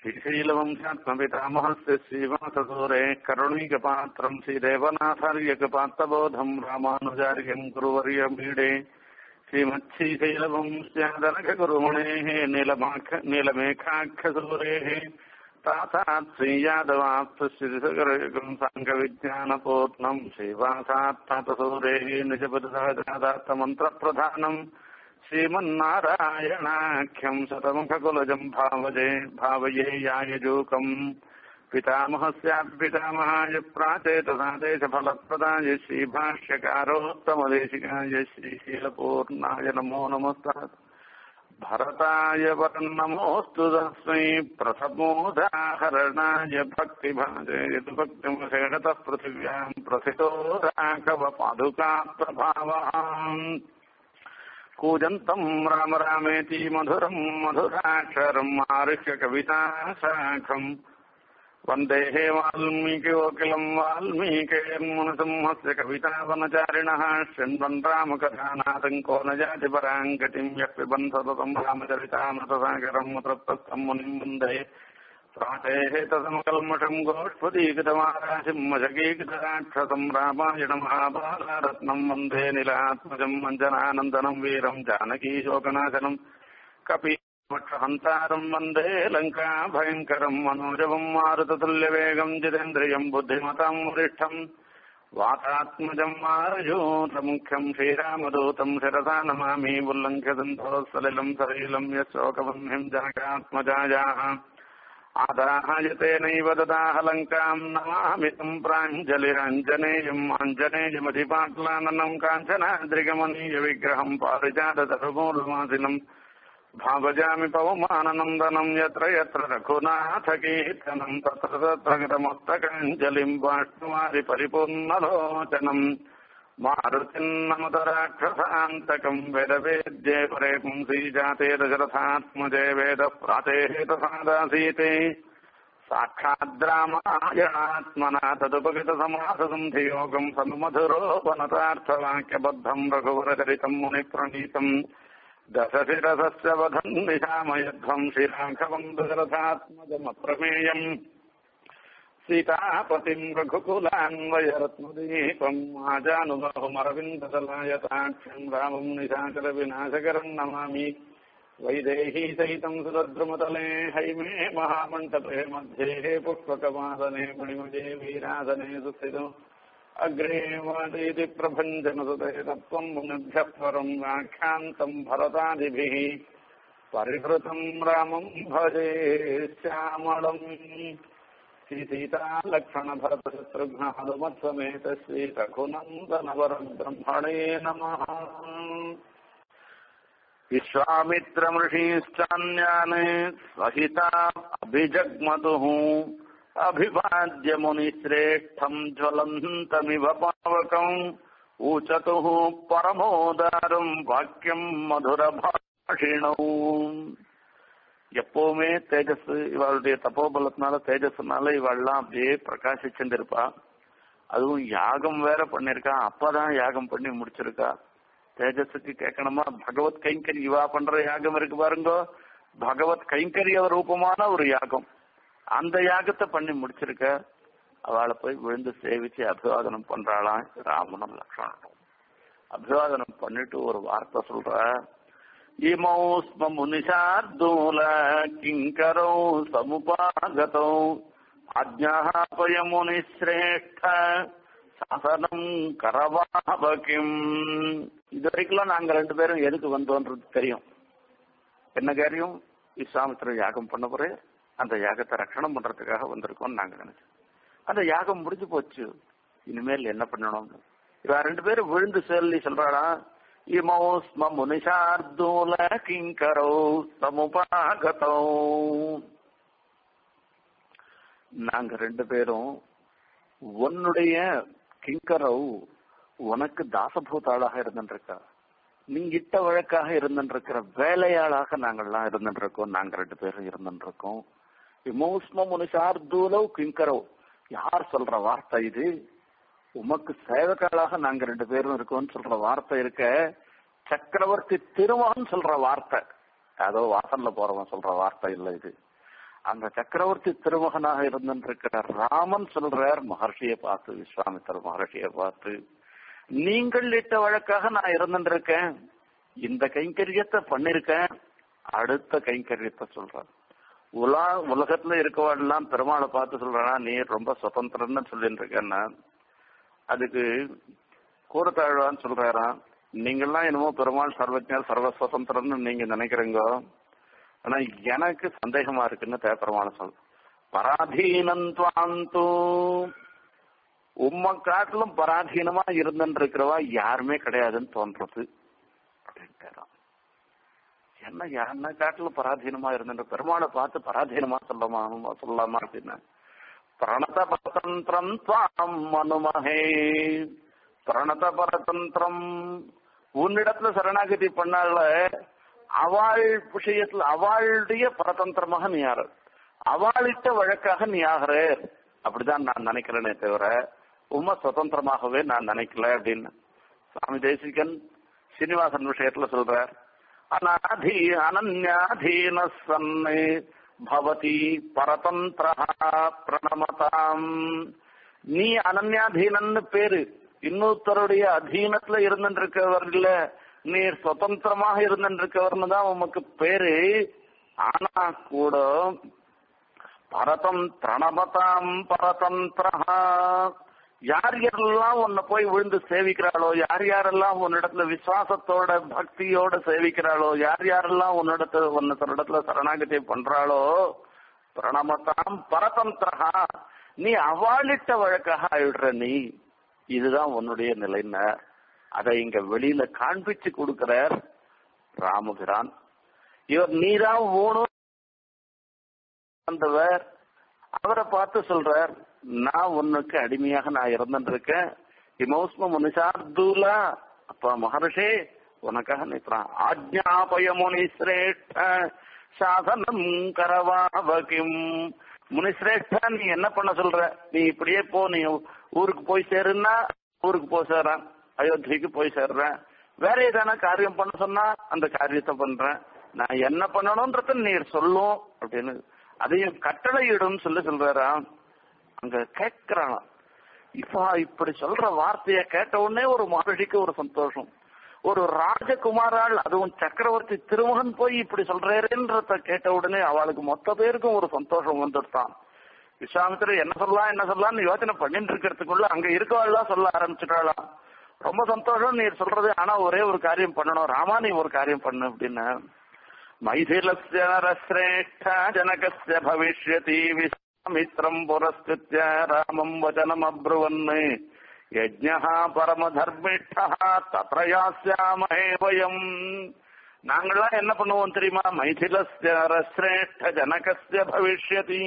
श्रीशैलवंशात्मपितामहस्य श्रीवाससूरे करुणीकपात्रम् श्रीदेवनाथार्यकपात्रबोधम् रामानुजार्यम् गुरुवर्यमीडे श्रीमच्छीशैलवंश्यादनखगुरुमणेः नीलमाख नीलमेघाख्यसूरेः तासात् श्रीयादवाप्तश्रीसगरयुगम् साङ्गविज्ञानपूर्णम् श्रीवासात्तसूरेः निजपदसहजादात्तमन्त्रप्रधानम् श्रीमन्नारायणाख्यम् शतमुखकुलजम् भावजे भावये यायजूकम् पितामहस्यापितामहाय प्राचेतसादेशफलप्रदाय श्रीभाष्यकारोत्तमदेशिकाय श्रीशीलपूर्णाय नमो नमस्तः भरताय परन्नमोऽस्तु तस्मै प्रथमोदाहरणाय भक्तिभाजे यदु भक्तिमुषेणतः पृथिव्याम् प्रथितो राघवपादुकाप्रभावः कूजन्तम् राम रामेति मधुरम् मधुराक्षरम् आरुह्य कविताशाखम् वन्देः वाल्मीकिवोकिलम् वाल्मीकिर्मुनसिंहस्य कवितावनचारिणः शृण्वन् रामकथानाथम् को न जाति पराम् गतिम् यः पिबन् सततम् रामचरितामृतसागरम् तत्तम् मुनिम् वन्दे प्रातेः तदमकल्मषम् गोष्पदीकृतमाराशिम् मजगीकृतराक्षसम् रामायणमहाबालारत्नम् वन्दे निलात्मजम् अञ्जनानन्दनम् वीरम् जानकीशोकनाशनम् कपि मक्षहन्तारम् वन्दे लङ्का भयङ्करम् मनोजवम् मारुततुल्यवेगम् जितेन्द्रियम् बुद्धिमताम् वरिष्ठम् वातात्मजम् मारयूतमुख्यम् श्रीरामदूतम् शिरसा नमामि उल्लङ्घ्यसन्तो सलिलम् सलीलम् यशोकवह्निम् जनकात्मजायाः आदाहायतेनैव ददाह लङ्काम् नमामि तम् प्राञ्जलिरञ्जनेयम् अञ्जनेयमधिपाट्लाननम् काञ्चनाद्रिगमनीयविग्रहम् पारिजातधर्मूलमासिनम् भावजामि पवमाननन्दनम् यत्र यत्र रघुनाथकीर्तनम् तत्र तत्र गतमस्तकाञ्जलिम् बाष्णवारि परिपूर्णलोचनम् मारुतिन्नमतराक्षसान्तकम् वेदवेद्ये परे पुंसी जाते दशरथात्मजे वेदः प्रातेः तथादासीते साक्षाद्रामायणात्मना तदुपगतसमाससन्धियोगम् सन्मधुरोपनतार्थवाक्यबद्धम् रघुवरचरितम् मुनिप्रणीतम् दशशिरसस्य वधम् निशामयध्वम् श्रीराघवम् दशरथात्मजमप्रमेयम् सीतापतिम् रघुकुलान्वयरत्नदीपम् आजानुबाहुमरविन्दसलायताक्षम् रामम् निशाचरविनाशकरम् नमामि वैदेही सहितम् सुरद्रुमतले हैमे महामण्डपे मध्ये पुष्पकमासने मणिमजे वीरासने सुस्थितो अग्रे वादयति प्रभञ्जनसुते तत्त्वम् मुनिभ्यः परम् व्याख्यान्तम् भरतादिभिः परिहृतम् रामम् भजे श्यामलम् श्रीसीतालक्ष्मणभरतशत्रुघ्न हनुमत्समेत श्रीरघुनन्दनवरब्रह्मणे नमः विश्वामित्रमृषीश्चान्यान् सहिता अभिजग्मतुः अभिवाद्य मुनिश्रेष्ठम् ज्वलन्तमिव पावकम् ऊचतुः परमोदारम् வாக்கியம் மதுரபாஷிணௌ எப்பவுமே தேஜஸ் இவளுடைய தப்போபலத்தினால தேஜஸ்னால இவள்லாம் அப்படியே பிரகாசிச்சிருப்பா அதுவும் யாகம் வேற பண்ணிருக்கா அப்பதான் யாகம் பண்ணி முடிச்சிருக்கா தேஜஸுக்கு கேட்கணுமா பகவத் கைங்கரி இவா பண்ற யாகம் இருக்கு பாருங்க பகவத் கைங்கரிய ரூபமான ஒரு யாகம் அந்த யாகத்தை பண்ணி முடிச்சிருக்க அவளை போய் விழுந்து சேவிச்சு அபிவாதனம் பண்றாளாம் ராமனும் லக்ஷ்மணனும் அபிவாதனம் பண்ணிட்டு ஒரு வார்த்தை சொல்ற இமௌ ஸ்ம முனிஷார்தூல கிங்கரோ சமுபாகதோ அஜ்ஞாபய முனிஸ்ரேஷ்ட சாசனம் கரவாபகிம் இது வரைக்கும் நாங்க ரெண்டு பேரும் எதுக்கு வந்தோன்றது தெரியும் என்ன காரியம் விஸ்வாமித்திரன் யாகம் பண்ண பிறகு அந்த யாகத்தை ரட்சணம் பண்றதுக்காக வந்திருக்கோம் நாங்க நினைச்சோம் அந்த யாகம் முடிஞ்சு போச்சு இனிமேல் என்ன பண்ணணும் இவ ரெண்டு பேரும் விழுந்து சொல்லி சொல்றாளா இமௌ ஸ்ம முனிஷார்தூல கிங்கரோ சமுபாகதோ நாங்க ரெண்டு பேரும் உன்னுடைய கிங்கரவு உனக்கு தாசபூதாளாக இருந்துருக்கா நீ இட்ட வழக்காக இருந்துருக்கிற வேலையாளாக நாங்கள்லாம் இருந்துருக்கோம் நாங்க ரெண்டு பேரும் இருந்துருக்கோம் விமோஸ்ம முனிஷார்தூலவ் கிங்கரவ் யார் சொல்ற வார்த்தை இது உமக்கு சேவகாளாக நாங்க ரெண்டு பேரும் இருக்கோம்னு சொல்ற வார்த்தை இருக்க சக்கரவர்த்தி திருமகன் சொல்ற வார்த்தை ஏதோ வாசல்ல போறவன் சொல்ற வார்த்தை இல்ல இது அந்த சக்கரவர்த்தி திருமகனாக இருந்திருக்கிற ராமன் சொல்றார் மகர்ஷியை பார்த்து விஸ்வாமித்திர மகர்ஷியை பார்த்து நீங்கள் இட்ட வழக்காக நான் இருந்திருக்கேன் இந்த கைங்கரியத்தை பண்ணிருக்கேன் அடுத்த கைங்கரியத்தை சொல்றேன் உலா உலகத்துல இருக்கவாடெல்லாம் பெருமாளை பார்த்து சொல்றேன்னா நீ ரொம்ப சுதந்திரன்னு சொல்லிட்டு இருக்கேன்னா அதுக்கு கூறத்தாழ்வான்னு சொல்றாராம் நீங்கெல்லாம் என்னமோ பெருமாள் சர்வஜர் சர்வ சுதந்திரம்னு நீங்க நினைக்கிறீங்க ஆனா எனக்கு சந்தேகமா இருக்குன்னு தேப்பரமான சொல் பராதீனந்தான் உம்ம காட்டிலும் பராதீனமா இருந்துட்டு இருக்கிறவா யாருமே கிடையாதுன்னு தோன்றது அப்படின்ட்டாராம் என்ன யாருன்னா காட்டிலும் பராதீனமா இருந்துட்டு பெருமாளை பார்த்து பராதீனமா சொல்லமா சொல்லலாமா அப்படின்னு பிரணத பரதந்திரம் துவாம் மனுமகே பிரணத பரதந்திரம் உன்னிடத்துல சரணாகதி பண்ணால அவள் விஷயத்துல அவளுடைய பரதந்திரமாக நீ யாரு அவளிட்ட வழக்காக நீ ஆகிற அப்படிதான் நான் நினைக்கிறேனே தவிர உண்மை சுதந்திரமாகவே நான் நினைக்கல அப்படின்னு சுவாமி தேசிகன் சீனிவாசன் விஷயத்துல சொல்றார் அநாதி அனன்யாதீன சன்னு பவதி பரதந்திர பிரணமதாம் நீ அனன்யாதீனன்னு பேரு இன்னொருத்தருடைய அதீனத்துல இருந்துருக்கவர் இல்ல நீர் சுதந்திரமாக இருந்துருக்கவர்னு தான் உமக்கு பேரு ஆனா கூட பரதம் பிரணமதாம் பரதந்திரா யார் யாரெல்லாம் உன்னை போய் விழுந்து சேவிக்கிறாளோ யார் யாரெல்லாம் உன்னிடத்துல விசுவாசத்தோட பக்தியோட சேவிக்கிறாளோ யார் யாரெல்லாம் உன்னிடத்துல உன்னை தன்னிடத்துல சரணாகதி பண்றாளோ பிரணமதாம் பரதந்திரா நீ அவாளிட்ட வழக்காக ஆயிடுற நீ இதுதான் உன்னுடைய நிலைன்னு அதை இங்க வெளியில காண்பிச்சு கொடுக்கிறார் ராமபிரான் இவர் நீதான் ஓணும் வந்தவர் அவரை பார்த்து சொல்றார் நான் உன்னுக்கு அடிமையாக நான் இருந்துருக்கேன் இமௌஸ்ம முனிசார்தூலா அப்ப மகர்ஷே உனக்காக நிற்கிறான் ஆஜ்ஞாபய முனி சிரேஷ்ட சாசனம் கரவாவகிம் முனிசிரேஷ்டா நீ என்ன பண்ண சொல்ற நீ இப்படியே போ நீ ஊருக்கு போய் சேருன்னா ஊருக்கு போய் சேர்றேன் அயோத்திக்கு போய் சேர்றேன் வேற ஏதான காரியம் பண்ண சொன்னா அந்த காரியத்தை பண்றேன் நான் என்ன பண்ணணும்ன்றத நீர் சொல்லும் அப்படின்னு அதையும் கட்டளையிடும் சொல்லி சொல்றாராம் அங்க கேட்கிறானா இப்ப இப்படி சொல்ற வார்த்தைய கேட்ட உடனே ஒரு மகிழ்ச்சிக்கு ஒரு சந்தோஷம் ஒரு ராஜகுமாரால் அதுவும் சக்கரவர்த்தி திருமகன் போய் இப்படி சொல்றேன்றத கேட்ட உடனே அவளுக்கு மொத்த பேருக்கும் ஒரு சந்தோஷம் வந்துட்டான் விஸ்வாமித்திரர் என்ன சொல்லலாம் என்ன சொல்லலாம்னு யோசனை பண்ணிட்டு இருக்கிறதுக்குள்ள அங்க இருக்கவாள்லாம் சொல்ல ஆரம்பிச்சுட்டாளாம் ரொம்ப சந்தோஷம் நீ சொல்றது ஆனா ஒரே ஒரு காரியம் பண்ணணும் ராமா நீ ஒரு காரியம் பண்ணு அப்படின்னு மைதிலஸ்ய நரஸ்ரேஷ்ட ஜனகஸ்ய பவிஷ்யதி விஸ்வாமித்ரம் புரஸ்கிருத்ய ராமம் வச்சனம் அப்ருவன் யஜ்ஞः பரமதர்மிஷ்டா தத்ர யாஸ்யாமஹே வயம் நாங்களாம் என்ன பண்ணுவோம் தெரியுமா மைதிலஸ்ய நரஸ்ரேஷ்ட ஜனகஸ்ய பவிஷ்யதி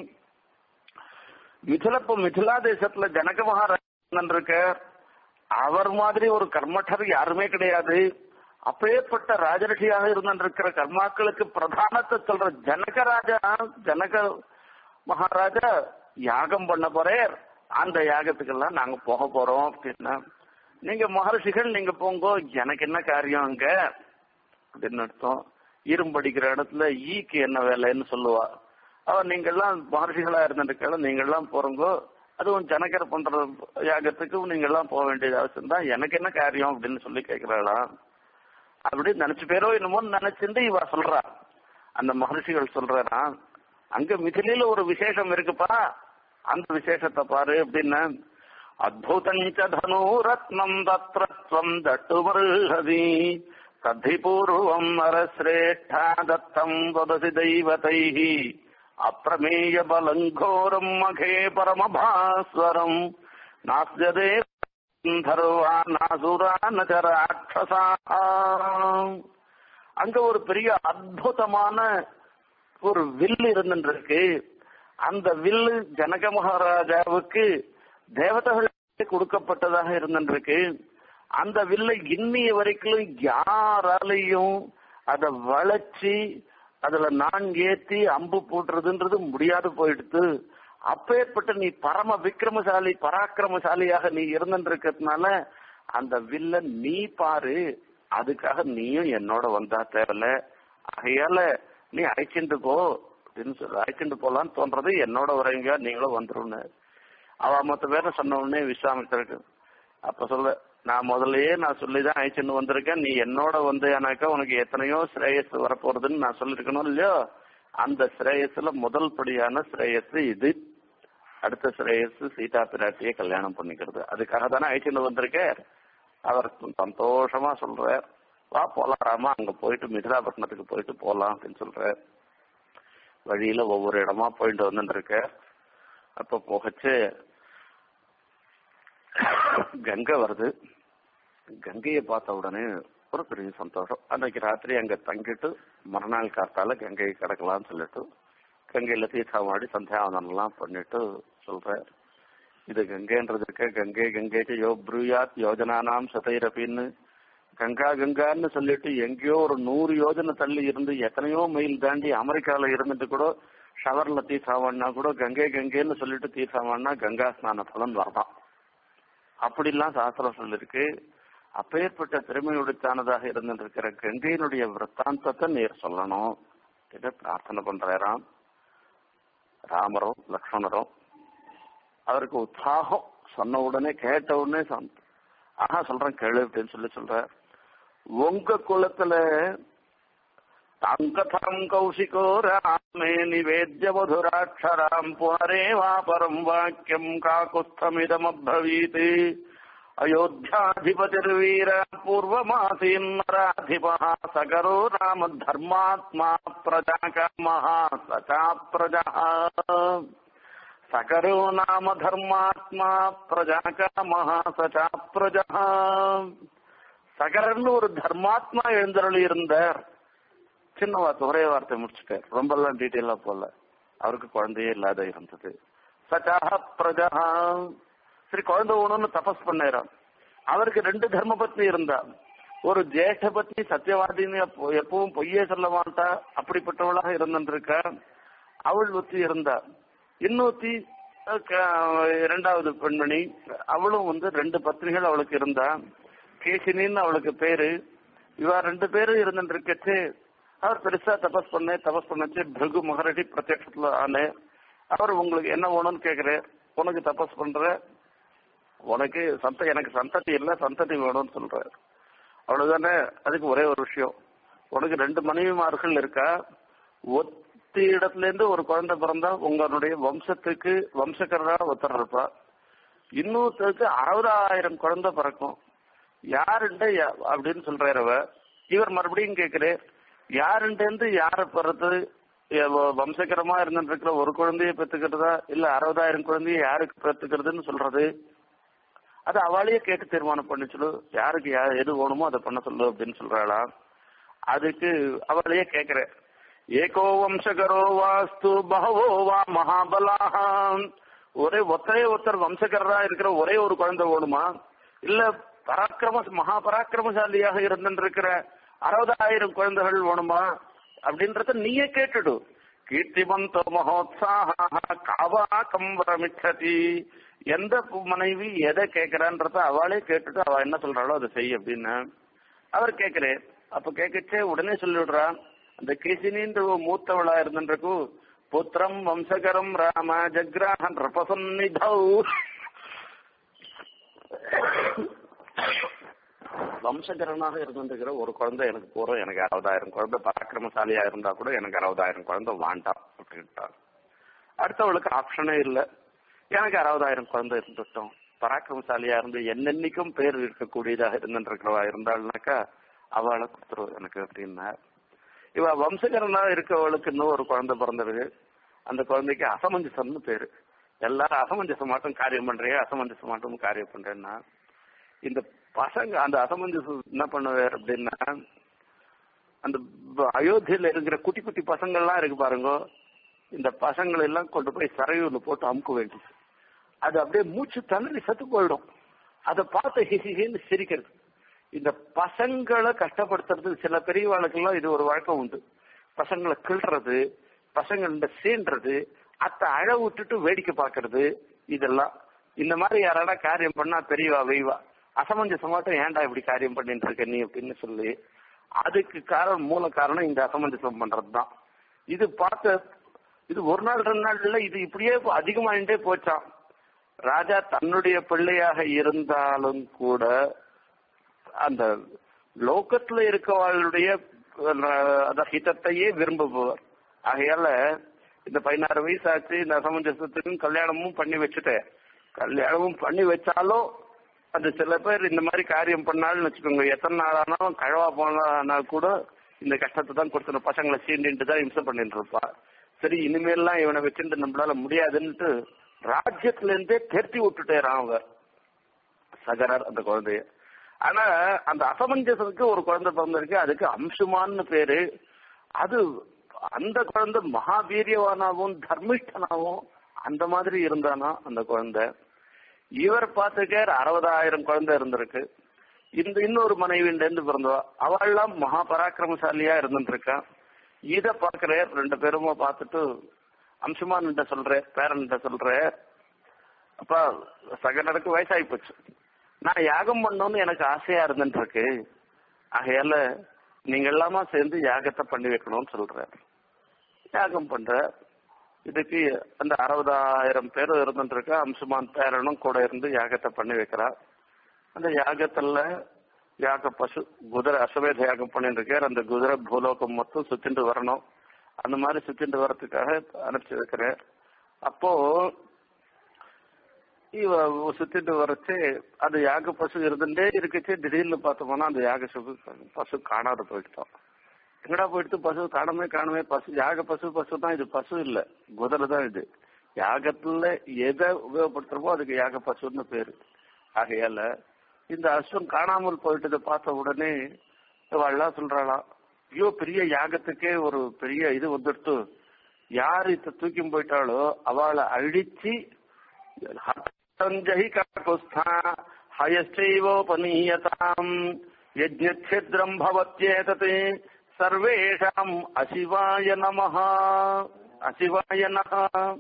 மிதிலப்ப மிதிலா தேசத்துல ஜனக மகாராஜன் இருக்க அவர் மாதிரி ஒரு கர்மட்டர் யாருமே கிடையாது அப்பேற்பட்ட ராஜரிஷியாக இருந்திருக்கிற கர்மாக்களுக்கு பிரதானத்தை சொல்ற ஜனகராஜா ஜனக மகாராஜா யாகம் பண்ண போறேர் அந்த யாகத்துக்கெல்லாம் நாங்க போக போறோம் அப்படின்னா நீங்க மகர்ஷிகள் நீங்க போங்க எனக்கு என்ன காரியம் அங்க அப்படின்னு அர்த்தம் இரும்படிக்கிற இடத்துல ஈக்கு என்ன வேலைன்னு சொல்லுவா அவ நீங்கெல்லாம் மகர்ஷிகளா இருந்திருக்கல நீங்கெல்லாம் போறங்கோ அதுவும் ஜனகர் பண்ற யாகத்துக்கு நீங்க எல்லாம் போக வேண்டியது அவசியம் தான் எனக்கு என்ன காரியம் அப்படின்னு சொல்லி கேட்கிறாளா அப்படி நினைச்சு பேரோ என்னமோ நினைச்சிருந்து இவ சொல்றா அந்த மகர்ஷிகள் சொல்றா அங்க மிதிலையில ஒரு விசேஷம் இருக்குப்பா அந்த விசேஷத்தை பாரு அப்படின்னு அத்புதஞ்ச தனு ரத்னம் தத்ரத்வம் தட்டுமருஹதி தத்தி பூர்வம் நரசிரேஷ்டா தத்தம் வதசி தெய்வதைஹி அப்பிரமேய பலங்கோரம் மகே பரமபாஸ்வரம் நாஸ்யதே தர்வா நாசுரா ந ராட்சசா அங்க ஒரு பெரிய அற்புதமான ஒரு வில்லு இருந்துருக்கு அந்த வில்லு ஜனக மகாராஜாவுக்கு தேவதைகளுக்கு கொடுக்கப்பட்டதாக இருந்துருக்கு அந்த வில்லை இன்னிய வரைக்கும் யாராலையும் அதை வளைச்சி அதுல நான் ஏத்தி அம்பு போட்டுறதுன்றது முடியாது போயிடுத்து அப்பேற்பட்ட நீ பரம விக்ரமசாலி பராக்கிரமசாலியாக நீ இருந்துருக்கிறதுனால அந்த வில்ல நீ பாரு அதுக்காக நீயும் என்னோட வந்தா தேவையில்ல ஆகையால நீ அழைச்சிட்டு போ அப்படின்னு சொல்லி அழைக்கிட்டு போலான்னு தோன்றது என்னோட வரீங்க நீங்களும் வந்துருன்னு அவ மொத்த பேரை சொன்ன உடனே விஸ்வாமித்திரருக்கு அப்ப சொல்ல நான் முதல்லயே நான் சொல்லிதான் அழைச்சுன்னு வந்திருக்கேன் நீ என்னோட வந்தேனாக்கா உனக்கு எத்தனையோ ஸ்ரேயஸ் வரப்போறதுன்னு நான் சொல்லிருக்கணும் இல்லையோ அந்த ஸ்ரேயஸ்ல முதல் படியான ஸ்ரேயஸ் இது அடுத்த ஸ்ரேயஸ் சீதா பிராட்டியை கல்யாணம் பண்ணிக்கிறது அதுக்காக தானே அழைச்சுன்னு வந்திருக்கேன் அவர் சந்தோஷமா சொல்றார் வா போலாம் ராமா அங்க போயிட்டு மிதிராபட்டினத்துக்கு போயிட்டு போலாம் அப்படின்னு சொல்றார் வழியில ஒவ்வொரு இடமா போயிட்டு வந்துட்டு இருக்க அப்ப போகச்சு கங்கை வருது கங்கையை பார்த்த உடனே ஒரு பெரிய சந்தோஷம் அன்னைக்கு ராத்திரி அங்க தங்கிட்டு மறுநாள் காத்தால கங்கையை கிடக்கலாம்னு சொல்லிட்டு கங்கையில தீர்த்தமாடி சந்தியாவதனம் எல்லாம் பண்ணிட்டு சொல்றார் இது கங்கைன்றதுக்கு கங்கை கங்கைக்கு யோ ப்ரூயாத் யோஜனானாம் சதைரபின்னு கங்கா கங்கான்னு சொல்லிட்டு எங்கேயோ ஒரு நூறு யோஜனை தள்ளி இருந்து எத்தனையோ மைல் தாண்டி அமெரிக்கால இருந்துட்டு கூட ஷவர்ல தீர்த்தாமன்னா கூட கங்கை கங்கைன்னு சொல்லிட்டு தீர்த்தாமன்னா கங்கா ஸ்நான பலன் வரதான் அப்படிலாம் சாஸ்திரம் சொல்லிருக்கு அப்பேற்பட்ட பெருமையுடைத்தானதாக இருந்திருக்கிற கங்கையினுடைய விற்த்தாந்தத்தை நேர் சொல்லணும் இதை பிரார்த்தனை பண்றாராம் ராமரும் லக்ஷ்மணரும் அவருக்கு உற்சாகம் சொன்ன உடனே கேட்ட உடனே சொந்த- ஆஹா சொல்றேன் கேளு அப்படின்னு சொல்லி சொல்ற உங்க குலத்துல தாங்கதாம் கௌசிகோ ராமே நிவேத்ய மதுராட்சராம் புனரேவா பரம் வாக்கியம் காக்குஸ்தமிதமப்ரவீத் அயோத்தியாதிபதிர்வீர பூர்வமாசீன்னராதிப சகரோ ராம தர்மாத்மா பிரஜாகமः சச்சா பிரஜா சகரோ நாம தர்மாத்மா பிரஜாகமः சச்சா பிரஜா சகரன்னு ஒரு தர்மாத்மா எழுந்தருளி இருந்தார் சின்ன வார்த்தை ஒரே வார்த்தை முடிச்சுட்டார் ரொம்ப எல்லாம் டீட்டெயிலா போல அவருக்கு குழந்தையே இல்லாத இருந்தது சச்சாக பிரஜா சரி குழந்தை வேணும்னு தபஸ் பண்ணாராம் அவருக்கு ரெண்டு தர்ம பத்னி இருந்தா ஒரு ஜேஷ்ட பத்னி சத்தியவாதின்னு எப்போ- எப்பவும் பொய்யே சொல்ல மாட்டா அப்படிப்பட்டவளாக இருந்திருக்கா அவள் ஒத்தி இருந்தா இன்னொத்தி அஹ், க- இரண்டாவது பெண்மணி அவளும் வந்து ரெண்டு பத்னிகள் அவளுக்கு இருந்தா கேசினின்னு அவளுக்கு பேரு இவா ரெண்டு பேரும் இருந்துருக்கச்சு அவர் பெருசா தபஸ் பண்ண தபஸ் பண்ணச்சு பிருகு மகரடி பிரத்யட்சத்துல ஆனே அவர் உங்களுக்கு என்ன வேணும்னு கேக்குறாரு உனக்கு தபஸ் பண்ற உனக்கு சந்த எனக்கு சந்ததி இல்ல சந்ததி வேணும்னு சொல்றாரு அவ்வளவுதானே அதுக்கு ஒரே ஒரு விஷயம் உனக்கு ரெண்டு மனைவிமார்கள் இருக்கா ஒத்தி இடத்துல இருந்து ஒரு குழந்தை பிறந்தா உங்களுடைய வம்சத்துக்கு வம்சக்கரரா ஒருத்தர் இருப்பா இன்னொருத்தருக்கு அறுபதாயிரம் குழந்தை பிறக்கும் யாருண்ட யா- அப்படின்னு சொல்றாரு அவ இவர் மறுபடியும் கேக்குறே யாருண்டேந்து யார பிறகு வம்சகரமா இருந்துட்டு இருக்கிற ஒரு குழந்தைய பெத்துக்கிறதா இல்ல அறுபதாயிரம் குழந்தைய யாருக்கு பெத்துக்கிறதுன்னு சொல்றது அது அவளையே கேட்டு தீர்மானம் பண்ணி சொல்லு யாருக்கு யா- எது வேணுமோ அதை பண்ண சொல்லு அப்படின்னு சொல்றாளா அதுக்கு அவளையே கேக்குற ஏகோ வம்சகரோ வாஸ்து பகவோ வா மகாபலாஹாம் ஒரே ஒத்தரே ஒருத்தர் வம்சகரரா இருக்கிற ஒரே ஒரு குழந்தை வேணுமா இல்ல பராக்கிரம மகா பராக்கிரமசாலியாக இருந்திருக்கிற அறுபதாயிரம் குழந்தைகள் வேணுமா அப்படின்றத நீயே கேட்டுடு கீர்த்திமந்த மகோத்சாக காவா கம்பரமிச்சதி எந்த மனைவி எதை கேட்கிறான்றத அவளே கேட்டுட்டு அவ என்ன சொல்றாளோ அதை செய் அப்படின்னு அவர் கேக்குறே அப்ப கேட்கச்சே உடனே சொல்லிவிடுறா அந்த கேசினின்ற மூத்தவளா இருந்திருக்கு புத்திரம் வம்சகரம் ராம ஜக்ராஹன் ரபசன்னிதௌ வம்சகரனாக இருந்திருக்கிற ஒரு குழந்தை எனக்கு போறோம் எனக்கு அறுபதாயிரம் குழந்தை பராக்கிரமசாலியா இருந்தா கூட எனக்கு அறுபதாயிரம் குழந்தை வேண்டாம் அப்படின்ட்டார் அடுத்தவளுக்கு ஆப்ஷனே இல்லை எனக்கு அறுபதாயிரம் குழந்தை இருந்துட்டோம் பராக்கிரமசாலியா இருந்து என்னென்னைக்கும் பேர் இருக்கக்கூடியதாக இருந்துருக்கிறவா இருந்தாள்னாக்கா அவளை கொடுத்துருவோம் எனக்கு அப்படின்னா இவ வம்சகரனா இருக்கவளுக்கு இன்னும் ஒரு குழந்தை பிறந்திருக்கு அந்த குழந்தைக்கு அசமஞ்சசம்னு பேரு எல்லாரும் அசமஞ்சசமாட்டம் காரியம் பண்றீங்க அசமஞ்சசமாட்டம் காரியம் பண்றேன்னா இந்த பசங்க அந்த அசமஞ்சசம் என்ன பண்ணுவார் அப்படின்னா அந்த ப- அயோத்தியில இருக்கிற குட்டி குட்டி பசங்கள்லாம் இருக்கு பாருங்க இந்த பசங்களை எல்லாம் கொண்டு போய் சரையூர்ல போட்டு அமுக்க வேண்டியது அது அப்படியே மூச்சு தண்ணி செத்து போயிடும் அதை பார்த்து ஹிஹின்னு சிரிக்கிறது இந்த பசங்களை கஷ்டப்படுத்துறது சில பெரியவாளுக்கெல்லாம் இது ஒரு வழக்கம் உண்டு பசங்களை கிள்றது பசங்கள சீன்றது அத்தை அழ விட்டுட்டு வேடிக்கை பார்க்கறது இதெல்லாம் இந்த மாதிரி யாராடா காரியம் பண்ணா பெரியவா வெய்வா அசமஞ்சசமாட்டம் ஏன்டா இப்படி காரியம் பண்ணிட்டு இருக்க நீ அப்படின்னு சொல்லி அதுக்கு காரணம் மூல காரணம் இந்த அசமஞ்சசம் பண்றது தான் இது பார்த்த இது ஒரு நாள் ரெண்டு நாள் இல்ல இது இப்படியே அதிகமாயிட்டே போச்சான் ராஜா தன்னுடைய பிள்ளையாக இருந்தாலும் கூட அந்த லோகத்துல இருக்கவர்களுடைய அந்த ஹிதத்தையே விரும்புபவர் ஆகையால இந்த பதினாறு வயசு ஆச்சு இந்த அசமஞ்சசத்துக்கும் கல்யாணமும் பண்ணி வச்சுட்டேன் கல்யாணமும் பண்ணி வச்சாலும் அது சில பேர் இந்த மாதிரி காரியம் பண்ணாலும் வச்சுக்கோங்க எத்தனை நாள் ஆனாலும் கழவா போனா கூட இந்த கஷ்டத்தை தான் கொடுத்துருந்த பசங்களை சீண்டிட்டு தான் இம்சம் பண்ணிட்டு இருப்பா சரி இனிமேல்லாம் இவனை வச்சுட்டு நம்மளால முடியாதுன்ட்டு ராஜ்யத்துல இருந்தே தெருத்தி விட்டுட்டேறான் அவர் சகரர் அந்த குழந்தைய ஆனா அந்த அசமஞ்சசத்துக்கு ஒரு குழந்தை பிறந்திருக்கு அதுக்கு அம்சுமான்னு பேரு அது அந்த குழந்தை மகாவீரியவானாவும் தர்மிஷ்டனாவும் அந்த மாதிரி இருந்தானா அந்த குழந்தை இவர் பார்த்துக்க அறுபதாயிரம் குழந்தை இருந்திருக்கு இந்த இன்னொரு மனைவியில இருந்து பிறந்தவா அவள்லாம் மகா பராக்கிரமசாலியா இருந்துட்டு இருக்கா இத பாக்குற ரெண்டு பேருமா பார்த்துட்டு அம்சமான் சொல்ற பேரன் சொல்ற அப்பா சகனருக்கு வயசாகி போச்சு நான் யாகம் பண்ணணும்னு எனக்கு ஆசையா இருந்துட்டு இருக்கு ஆகையால நீங்க எல்லாமா சேர்ந்து யாகத்தை பண்ணி வைக்கணும்னு சொல்ற யாகம் பண்ற இதுக்கு அந்த அறுபதாயிரம் பேர் இருந்துட்டு இருக்க அம்சுமான் பேரனும் கூட இருந்து யாகத்தை பண்ணி வைக்கிறா அந்த யாகத்துல யாக பசு குதிரை அஸ்வமேத யாகம் பண்ணிட்டு இருக்கார் அந்த குதிரை பூலோகம் மொத்தம் சுத்திட்டு வரணும் அந்த மாதிரி சுத்திட்டு வர்றதுக்காக அனுப்பிச்சு வைக்கிறேன் அப்போ இவ சுத்திட்டு வரச்சு அது யாக பசு இருந்துட்டே இருக்குச்சு திடீர்னு பார்த்தோம்னா அந்த யாக சுகு பசு காணாத போயிட்டோம் எங்கடா போயிட்டு பசு காணமே காணமே பசு யாக பசு பசு தான் இது பசு இல்ல குதிரை தான் இது யாகத்துல எதை உபயோகப்படுத்துறமோ அதுக்கு யாக பசுன்னு பேரு ஆகையால இந்த அஸ்வம் காணாமல் போயிட்டதை பார்த்த உடனே அவள்லாம் சொல்றாளாம் ஐயோ பெரிய யாகத்துக்கே ஒரு பெரிய இது வந்துடுத்து யார் இத தூக்கி போயிட்டாளோ அவளை அழிச்சு சஞ்சகி காக்குஸ்தா ஹயஸ்டைவோபனீயதாம் யஜ்ஞித்ரம் பவத்யேதத் சர்வேஷாம் அசிவாய நமஹ அசிவாய நமஹ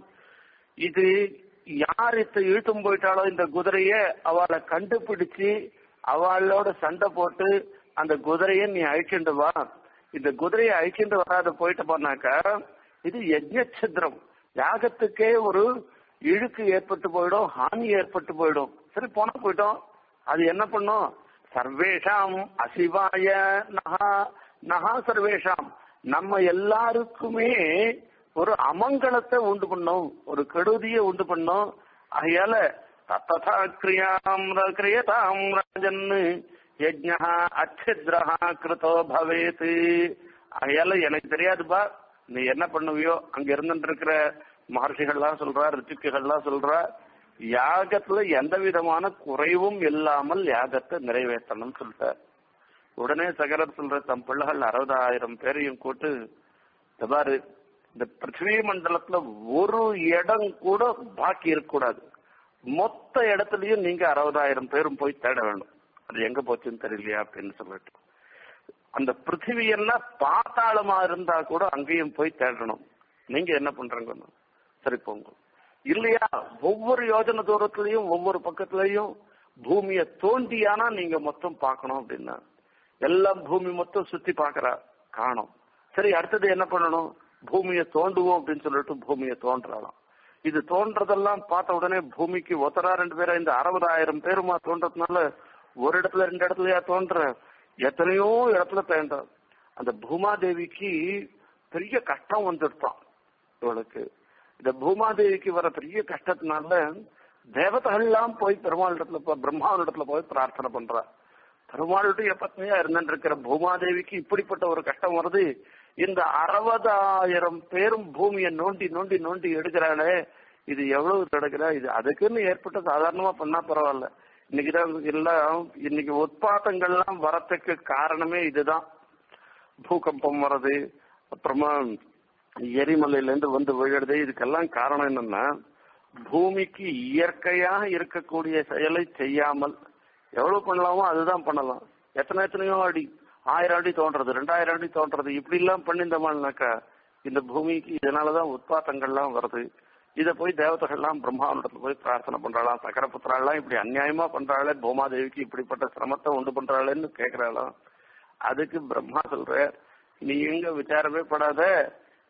இது யார் இத்த இழுத்தும் போயிட்டாலோ இந்த குதிரைய அவளை கண்டுபிடிச்சு அவளோட சண்டை போட்டு அந்த குதிரைய நீ அழிச்சுட்டு வா இந்த குதிரையை அழிச்சுட்டு வராத போயிட்டு போனாக்கா இது யஜ்ஞித்ரம் யாகத்துக்கே ஒரு இழுக்கு ஏற்பட்டு போயிடும் ஹானி ஏற்பட்டு போயிடும் சரி போனா போயிட்டோம் அது என்ன பண்ணும் சர்வேஷாம் அசிவாய நகா நகா சர்வேஷாம் நம்ம எல்லாருக்குமே ஒரு அமங்கலத்தை உண்டு பண்ணும் ஒரு கெடுதியை உண்டு பண்ணும் ஆகையால தத்ததா கிரியாம் கிரியதாம் ராஜன் யஜ்ஞா அச்சித்ரஹா கிருதோ பவேத் ஆகையால எனக்கு தெரியாதுப்பா நீ என்ன பண்ணுவியோ அங்க இருந்துட்டு இருக்கிற மகர்ஷிகள்லாம் சொல்றா ரித்துக்குகள்லாம் சொல்றா யாகத்துல எந்த விதமான குறைவும் இல்லாமல் யாகத்தை நிறைவேற்றணும்னு சொல்லிட்டார் உடனே சகரர் சொல்ற தம் பிள்ளைகள் அறுபதாயிரம் பேரையும் கூட்டு பாரு இந்த பிருத்திவி மண்டலத்துல ஒரு இடம் கூட பாக்கி இருக்கக்கூடாது மொத்த இடத்துலயும் நீங்க அறுபதாயிரம் பேரும் போய் தேட வேண்டும் அது எங்க போச்சுன்னு தெரியலையா அப்படின்னு சொல்லிட்டு அந்த பிருத்திவி என்ன பாத்தாளமா இருந்தா கூட அங்கேயும் போய் தேடணும் நீங்க என்ன பண்றீங்க சரி போங்க இல்லையா ஒவ்வொரு யோஜனை தூரத்திலையும் ஒவ்வொரு பக்கத்திலையும் பூமியை தோண்டியானா நீங்க மொத்தம் பார்க்கணும் அப்படின்னா எல்லாம் பூமி மொத்தம் சுத்தி பாக்குறா காணும் சரி அடுத்தது என்ன பண்ணணும் பூமியை தோண்டுவோம் அப்படின்னு சொல்லிட்டு பூமியை தோன்றாலாம் இது தோன்றதெல்லாம் பார்த்த உடனே பூமிக்கு ஒத்தரா ரெண்டு பேரா இந்த அறுபதாயிரம் பேருமா தோன்றதுனால ஒரு இடத்துல ரெண்டு இடத்துலயா தோன்ற எத்தனையோ இடத்துல தேண்ட அந்த பூமாதேவிக்கு பெரிய கஷ்டம் வந்துடுதான் இவளுக்கு இந்த பூமாதேவிக்கு வர பெரிய கஷ்டத்தினால தேவதைகள்லாம் போய் பெருமாள் இடத்துல பிரம்மாவின் இடத்துல போய் பிரார்த்தனை பண்றா பெருமாளுடைய பத்னியா இருந்துட்டு இருக்கிற பூமாதேவிக்கு இப்படிப்பட்ட ஒரு கஷ்டம் வருது இந்த அறுபதாயிரம் பேரும் பூமியை நோண்டி நோண்டி நோண்டி எடுக்கிறாளே இது எவ்வளவு எடுக்கிறா இது அதுக்குன்னு ஏற்பட்ட சாதாரணமா பண்ணா பரவாயில்ல இன்னைக்குதான் எல்லாம் இன்னைக்கு உட்பாத்தங்கள்லாம் வரத்துக்கு காரணமே இதுதான் பூகம்பம் வர்றது அப்புறமா எரிமலையில இருந்து வந்து விழுறது இதுக்கெல்லாம் காரணம் என்னன்னா பூமிக்கு இயற்கையாக இருக்கக்கூடிய செயலை செய்யாமல் எவ்வளவு பண்ணலாமோ அதுதான் பண்ணலாம் எத்தனை எத்தனையோ அடி ஆயிரம் அடி தோன்றது ரெண்டாயிரம் அடி தோன்றது இப்படி எல்லாம் பண்ணியிருந்தோம்னாக்கா இந்த பூமிக்கு இதனாலதான் உட்பாத்தங்கள்லாம் வருது இதை போய் தேவதைகள்லாம் பிரம்மாவனத்துல போய் பிரார்த்தனை பண்றாளாம் சக்கரபுத்திராலாம் இப்படி அநியாயமா பண்றாளே பூமாதேவிக்கு இப்படிப்பட்ட சிரமத்தை உண்டு பண்றாளேன்னு கேக்குறாளாம் அதுக்கு பிரம்மா சொல்ற நீ எங்க விசாரமே படாத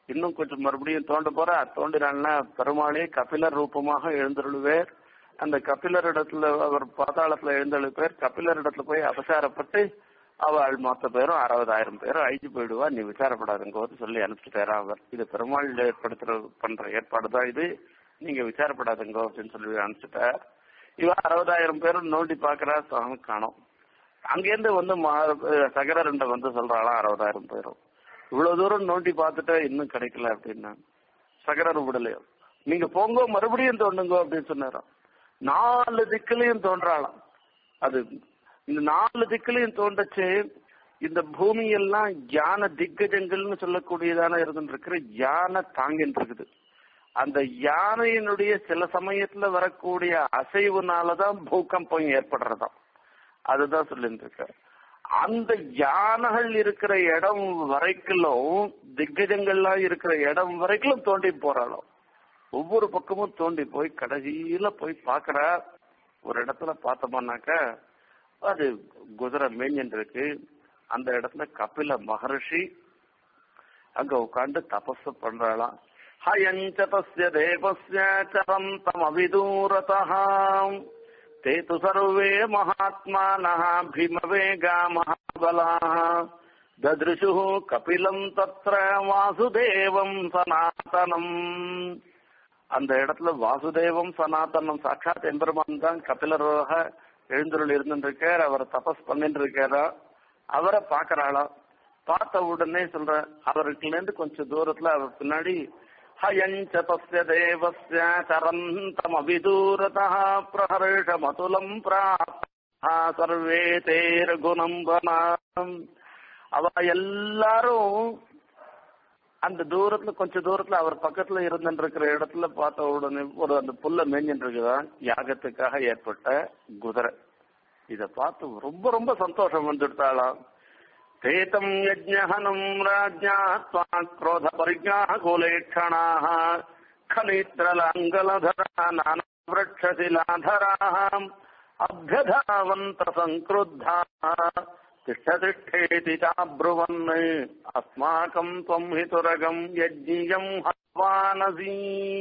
இன்னும் கொஞ்சம் மறுபடியும் தோண்ட போற தோண்டினான்னா பெருமாளே கபிலர் ரூபமாக எழுந்தருளுவேர் அந்த கபிலர் இடத்துல அவர் பாதாளத்துல எழுந்தருளுப்பேர் கபிலர் இடத்துல போய் அபசாரப்பட்டு அவள் மொத்த பேரும் அறுபதாயிரம் பேரும் அழிஞ்சு போயிடுவா நீ விசாரப்படாதுங்கோன்னு சொல்லி அனுப்பிச்சுட்டாரா அவர் இது பெருமாள் ஏற்படுத்துற பண்ற ஏற்பாடு தான் இது நீங்க விசாரப்படாதுங்கோ அப்படின்னு சொல்லி அனுப்பிச்சுட்டார் இவ அறுபதாயிரம் பேரும் நோண்டி பாக்குறா சுவாமி காணோம் அங்கேருந்து வந்து சகரண்ட வந்து சொல்றாளாம் அறுபதாயிரம் பேரும் இவ்வளவு தூரம் நோண்டி பார்த்துட்டு இன்னும் கிடைக்கல அப்படின்னா சகரர் விடலையோ நீங்க போங்க மறுபடியும் தோண்டுங்க அப்படின்னு சொன்னாராம் நாலு திக்கிலையும் தோன்றாளாம் அது இந்த நாலு திக்கிலையும் தோண்டச்சு இந்த பூமி எல்லாம் யான திக்கஜங்கள்னு சொல்லக்கூடியதான இருந்துருக்கிற யானை தாங்கிட்டு இருக்குது அந்த யானையினுடைய சில சமயத்துல வரக்கூடிய அசைவுனாலதான் பூகம்பம் ஏற்படுறதாம் அதுதான் சொல்லிட்டு இருக்க அந்த யானைகள் இருக்கிற இடம் வரைக்கும் திக்கஜங்கள்லாம் இருக்கிற இடம் வரைக்கும் தோண்டி போறாளாம் ஒவ்வொரு பக்கமும் தோண்டி போய் கடைசியில போய் பாக்குற ஒரு இடத்துல பார்த்தோம்னாக்க அது குதிரை மேஞ்சன் இருக்கு அந்த இடத்துல கபில மகர்ஷி அங்க உட்காந்து தபஸ் பண்றாளாம் ஹயஞ்ச தஸ்ய தேவஸ்ய சரம் அவிதூரதாம் ते तु सर्वे महात्मानः भीमवेगा महाबलाः ददृशुः கபிலம் தத்ர வாசுதேவம் சனாதனம் அந்த இடத்துல வாசுதேவம் சனாதனம் சாட்சாத் எம்பெருமான் தான் கபிலராக எழுந்தருள் இருந்துருக்கார் அவர் தபஸ் பண்ணிட்டு இருக்காரா அவரை பாக்குறாளா பார்த்த உடனே சொல்ற அவருக்குல இருந்து கொஞ்சம் தூரத்துல அவர் பின்னாடி हयञ्च तस्य देवस्य चरन्तमविदूरतः प्रहर्षमतुलम् प्राप्तः सर्वे ते रघुनन्दनाम् அவ எல்லாரும் அந்த தூரத்துல கொஞ்ச தூரத்துல அவர் பக்கத்துல இருந்துட்டு இருக்கிற இடத்துல பார்த்த உடனே ஒரு அந்த புல்ல மேஞ்சிட்டு இருக்குதான் யாகத்துக்காக ஏற்பட்ட குதிரை இத பார்த்து ரொம்ப ரொம்ப சந்தோஷம் வந்துட்டாளாம் தேதம் யஜ்ஞஹனம் ராஜ்யா क्रोध परिज्ञाकुलेक्षणाः खनित्रलाङ्गलधरा नानावृक्षशिलाधराः अभ्यधावन्त सङ्क्रुद्धाः तिष्ठतिष्ठेति चाब्रुवन् अस्माकम् त्वम् हितुरगम् यज्ञियम् हवानसी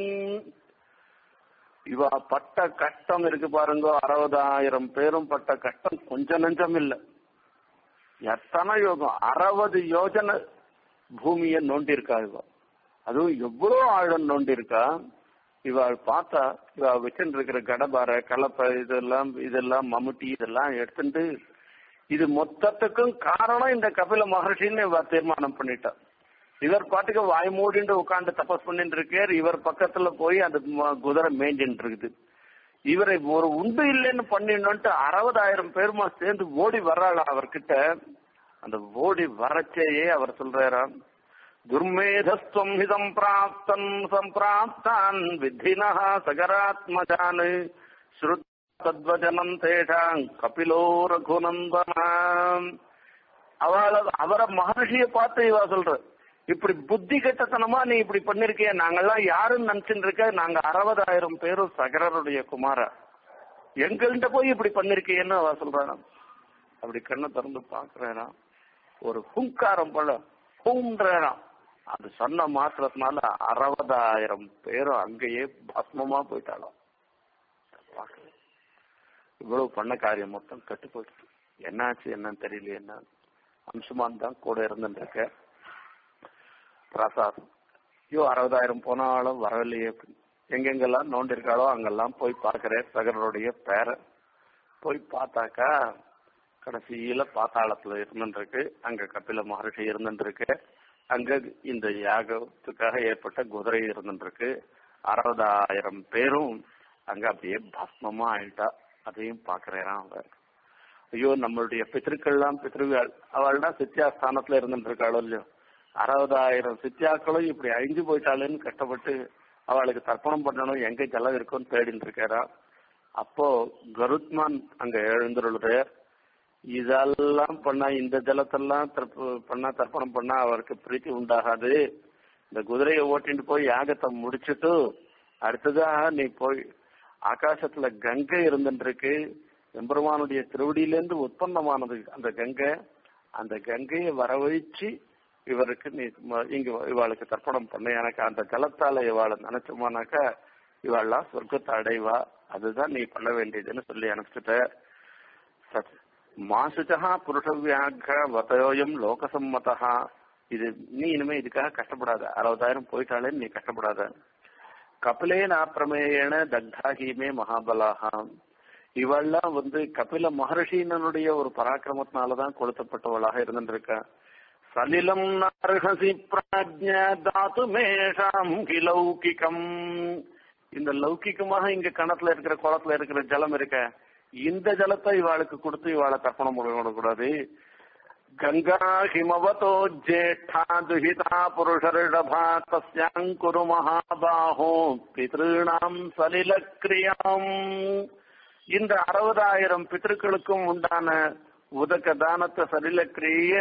இவ பட்ட கஷ்டம் இருக்கு பாருங்க அறுபதாயிரம் பேரும் பட்ட கஷ்டம் கொஞ்சம் நஞ்சம் இல்லை எத்தனை யோகம் அறுபது யோஜனை பூமியை நோண்டி இருக்கா இவ அதுவும் எவ்வளவு ஆழம் நோண்டி இருக்கா இவள் பார்த்தா இவ வச்சுட்டு இருக்கிற கடபார கலப்பை இதெல்லாம் இதெல்லாம் மம்முட்டி இதெல்லாம் எடுத்துட்டு இது மொத்தத்துக்கும் காரணம் இந்த கபில மகர்ஷின்னு இவ தீர்மானம் பண்ணிட்டா இவர் பாட்டுக்கு வாய் மூடிட்டு உட்காந்து தபஸ் பண்ணிட்டு இருக்கார் இவர் பக்கத்துல போய் அந்த குதிரை மேய்ஞ்சிட்டு இருக்குது இவரை ஒரு உண்டு இல்லைன்னு பண்ணிடணும்ட்டு அறுபதாயிரம் பேருமா சேர்ந்து ஓடி வர்றாளா அவர்கிட்ட அந்த ஓடி வரச்சேயே அவர் சொல்றாராம் துர்மேதஸ்வம் ஹிதம் பிராப்தன் சம்பிராப்தான் வித்தினா சகராத்மஜான் ஸ்ருத் தத்வஜனம் தேஷாங் கபிலோ ரகுநந்தனாம் அவள அவரை மகர்ஷிய பார்த்து இவா சொல்ற இப்படி புத்தி கெட்டத்தனமா நீ இப்படி பண்ணிருக்கிய நாங்கெல்லாம் யாருன்னு நினைச்சுட்டு இருக்க நாங்க அறுபதாயிரம் பேரும் சகரருடைய குமாரா எங்கள்கிட்ட போய் இப்படி பண்ணிருக்கியன்னு அவ சொல்றாராம் அப்படி கண்ணை திறந்து பாக்குறாராம் ஒரு ஹுங்காரம் போல ஹூன்றாராம் அது சொன்ன மாத்திரத்தினால அறுபதாயிரம் பேரும் அங்கேயே பஸ்மமா போயிட்டாலும் இவ்வளவு பண்ண காரியம் மொத்தம் கட்டு போயிடுச்சு என்னாச்சு என்னன்னு தெரியல என்ன அம்சுமான் தான் கூட இருந்துட்டு இருக்க பிரசாத் ஐயோ அறுபதாயிரம் போனாலும் வரவில்லையே எங்கெங்கெல்லாம் நோண்டி இருக்காளோ அங்கெல்லாம் போய் பார்க்கிறேன் சகரருடைய பேரை போய் பார்த்தாக்கா கடைசியில பாத்தாளத்துல இருந்துருக்கு அங்க கபில மகர்ஷி இருந்துருக்கு அங்க இந்த யாகத்துக்காக ஏற்பட்ட குதிரை இருந்துருக்கு அறுபதாயிரம் பேரும் அங்க அப்படியே பஸ்மமா ஆயிட்டா அதையும் பாக்குறேன் அவர் ஐயோ நம்மளுடைய பித்திருக்கள்லாம் பித்திருவாள் அவள்னா சித்தியா ஸ்தானத்துல இருந்துட்டு இருக்காளோ இல்லையோ அறுபதாயிரம் சித்தியாக்களும் இப்படி அழிஞ்சு போயிட்டாளேன்னு கஷ்டப்பட்டு அவளுக்கு தர்ப்பணம் பண்ணணும் எங்க ஜலம் இருக்குன்னு தேடிட்டு இருக்காரா அப்போ கருத்மான் அங்க எழுந்துருள்றார் இதெல்லாம் பண்ணா இந்த ஜலத்தெல்லாம் பண்ணா தர்ப்பணம் பண்ணா அவருக்கு பிரீத்தி உண்டாகாது இந்த குதிரையை ஓட்டிட்டு போய் யாகத்தை முடிச்சுட்டு அடுத்ததாக நீ போய் ஆகாசத்துல கங்கை இருந்துட்டு இருக்கு எம்பெருமானுடைய திருவடியிலேருந்து உற்பத்தமானது அந்த கங்கை அந்த கங்கையை வரவழைச்சு இவருக்கு நீ ம- இங்க இவாளுக்கு தர்ப்பணம் பண்ண எனக்கு அந்த ஜலத்தால இவாளை நினைச்சோமானாக்கா இவாள்லாம் சொர்க்கத்தை அடைவா அதுதான் நீ பண்ண வேண்டியதுன்னு சொல்லி அனுப்பிச்சுட்ட சத் மாசுச்சா புருஷ வியாக்க வதயோயம் லோகசம்மதா இது நீ இனிமே இதுக்காக கஷ்டப்படாத அறுபதாயிரம் போயிட்டாலே நீ கஷ்டப்படாத கபிலேன பிரமேயன தக்தாஹீமே மகாபலாகா இவெல்லாம் வந்து கபில மகர்ஷியினுடைய ஒரு பராக்கிரமத்தினாலதான் கொளுத்தப்பட்டவளாக இருந்திருக்கா சலிலம் நார்ஹசி பிராஜ்ய தாத்து மேஷாம் கிலௌகிகம் இந்த லௌகிகமாக இங்க கணத்துல இருக்கிற குளத்துல இருக்கிற ஜலம் இருக்க இந்த ஜலத்தை இவாளுக்கு கொடுத்து இவாளை தர்ப்பணம் பண்ணக்கூடாது கங்கா ஹிமவதோ ஜேஷ்டா துஹிதா புருஷரிடபா தஸ்யாங்குரு மகாபாஹோ பித்ருணாம் சலிலக்கிரியாம் இந்த அறுபதாயிரம் பித்திருக்களுக்கும் உண்டான உதக்க தானத்தை சலிலக்கிரிய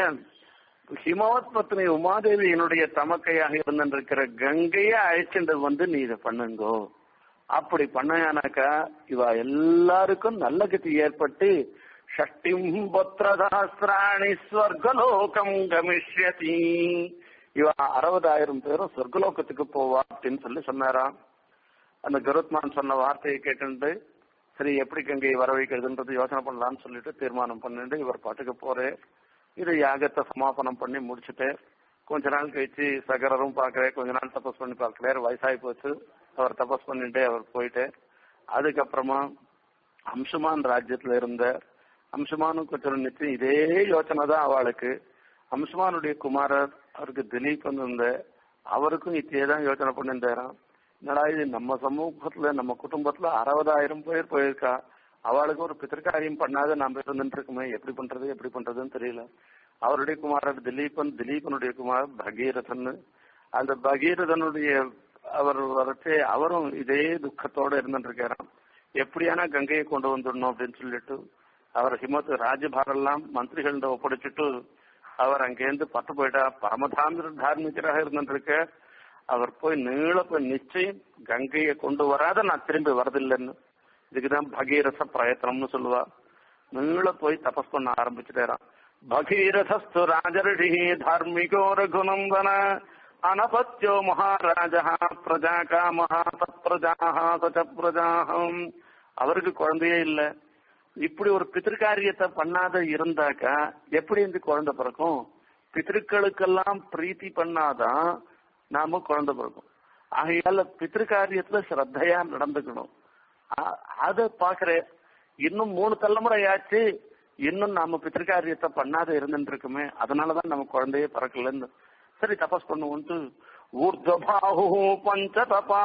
ஹிமவத் பத்னி உமாதேவியினுடைய தமக்கையாக இருந்திருக்கிற கங்கைய அழைச்சிட்டு வந்து நீ இதை பண்ணுங்கோ அப்படி பண்ணானாக்கா இவ எல்லாருக்கும் நல்ல கதி ஏற்பட்டு ஷஷ்டிம் புத்திரதாஸ்திராணி ஸ்வர்கலோகம் கமிஷ்யதி இவ அறுபதாயிரம் பேரும் சொர்க்கலோகத்துக்கு போவா அப்படின்னு சொல்லி சொன்னாராம் அந்த கருத்மான் சொன்ன வார்த்தையை கேட்டு சரி எப்படி கங்கை வரவைக்கிறதுன்றது யோசனை பண்ணலாம்னு சொல்லிட்டு தீர்மானம் பண்ணிட்டு இவர் பாட்டுக்கு போறே இது யாகத்தை சமாபனம் பண்ணி முடிச்சுட்டு கொஞ்ச நாள் கழிச்சு சகரரும் பார்க்கறேன் கொஞ்ச நாள் தபஸ் பண்ணி பார்க்கறாரு வயசாகி போச்சு அவர் தபஸ் பண்ணிட்டு அவர் போயிட்டு அதுக்கப்புறமா அம்சுமான் ராஜ்யத்துல இருந்த அம்சுமானும் கொஞ்சம் நிச்சயம் இதே யோசனை தான் அவளுக்கு அம்சுமானுடைய குமாரர் அவருக்கு திலீப் இருந்த அவருக்கும் இதே தான் யோசனை பண்ணிருந்தாராம் என்னடா இது நம்ம சமூகத்துல நம்ம குடும்பத்துல அறுபதாயிரம் பேர் போயிருக்கா அவளுக்கு ஒரு பித்திருக்காரியம் பண்ணாத நாம இருந்துட்டு இருக்குமே எப்படி பண்றது எப்படி பண்றதுன்னு தெரியல அவருடைய குமாரர் திலீபன் திலீபனுடைய குமாரர் பகீரதன் அந்த பகீரதனுடைய அவர் வரச்சே அவரும் இதே துக்கத்தோட இருந்துட்டு இருக்காராம் எப்படியானா கங்கையை கொண்டு வந்துடணும் அப்படின்னு சொல்லிட்டு அவர் ஹிமத் ராஜபாரெல்லாம் மந்திரிகள்கிட்ட ஒப்படைச்சிட்டு அவர் அங்கேருந்து பட்டு போயிட்டா பரமதாமிர தார்மிகராக இருந்துட்டு அவர் போய் நீள போய் நிச்சயம் கங்கையை கொண்டு வராத நான் திரும்பி வரதில்லைன்னு இதுக்குதான் பகீரச பிரயத்தனம்னு சொல்லுவா நீள போய் தபஸ் பண்ண ஆரம்பிச்சுட்டாராம் பகீரதஸ்து ராஜரிஷி தார்மிகோ ரகுநந்தன அனபத்யோ மகாராஜா பிரஜா காமஹா தத் பிரஜாஹா சச்ச பிரஜாஹம் அவருக்கு குழந்தையே இல்ல இப்படி ஒரு பித்திருக்காரியத்தை பண்ணாத இருந்தாக்கா எப்படி இந்த குழந்தை பிறக்கும் பித்திருக்களுக்கெல்லாம் பிரீத்தி பண்ணாதான் நாம குழந்தை பிறக்கும் ஆகையால பித்திருக்காரியத்துல ஸ்ரத்தையா நடந்துக்கணும் அ- அத பாக்குறேன் இன்னும் மூணு தலைமுறை ஆச்சு இன்னும் நாம பித்திருக்காரியத்தை பண்ணாத இருந்துட்டு இருக்குமே அதனாலதான் நம்ம குழந்தையே பிறக்கலன்னு சரி தபஸ் பண்ணுவோம்ட்டு ஊர்தபாஹு பஞ்சதபா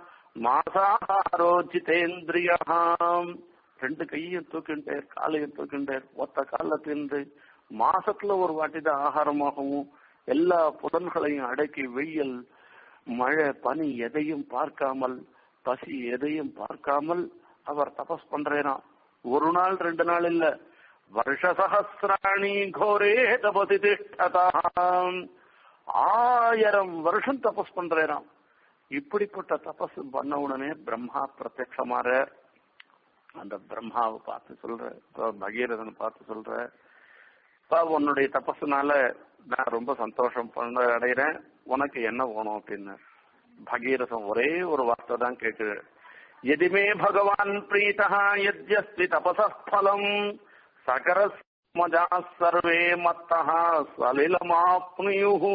மாசாரோ ஜிதேந்திரியாம் ரெண்டு கையும் தூக்கிண்டார் காலையும் தூக்கிண்டார் ஒத்த கால தின்று மாசத்துல ஒரு வாட்டி தான் ஆகாரமாகவும் எல்லா புலன்களையும் அடக்கி வெயில் மழை பனி எதையும் பார்க்காமல் பசி எதையும் பார்க்காமல் அவர் தபஸ் பண்றேனா ஒரு நாள் ரெண்டு நாள் இல்ல வருஷ சகசிராணி கோரே தபசி திஷ்டதாம் ஆயிரம் வருஷம் தபஸ் பண்றேனாம் இப்படிப்பட்ட தபஸ் பண்ண உடனே பிரம்மா பிரத்யட்சமாற அந்த பிரம்மாவை பார்த்து சொல்ற இப்ப பகீரதனை பார்த்து சொல்ற இப்ப உன்னுடைய தபஸுனால நான் ரொம்ப சந்தோஷம் பண்ண அடைகிறேன் உனக்கு என்ன வேணும் அப்படின்னு பகீரதன் ஒரே ஒரு வார்த்தை தான் கேட்குது எதிமே பகவான் பிரீதா யத்யஸ்தி தபசலம் சகர மஜா சர்வே மத்தா சலிலமாப்னுயுஹு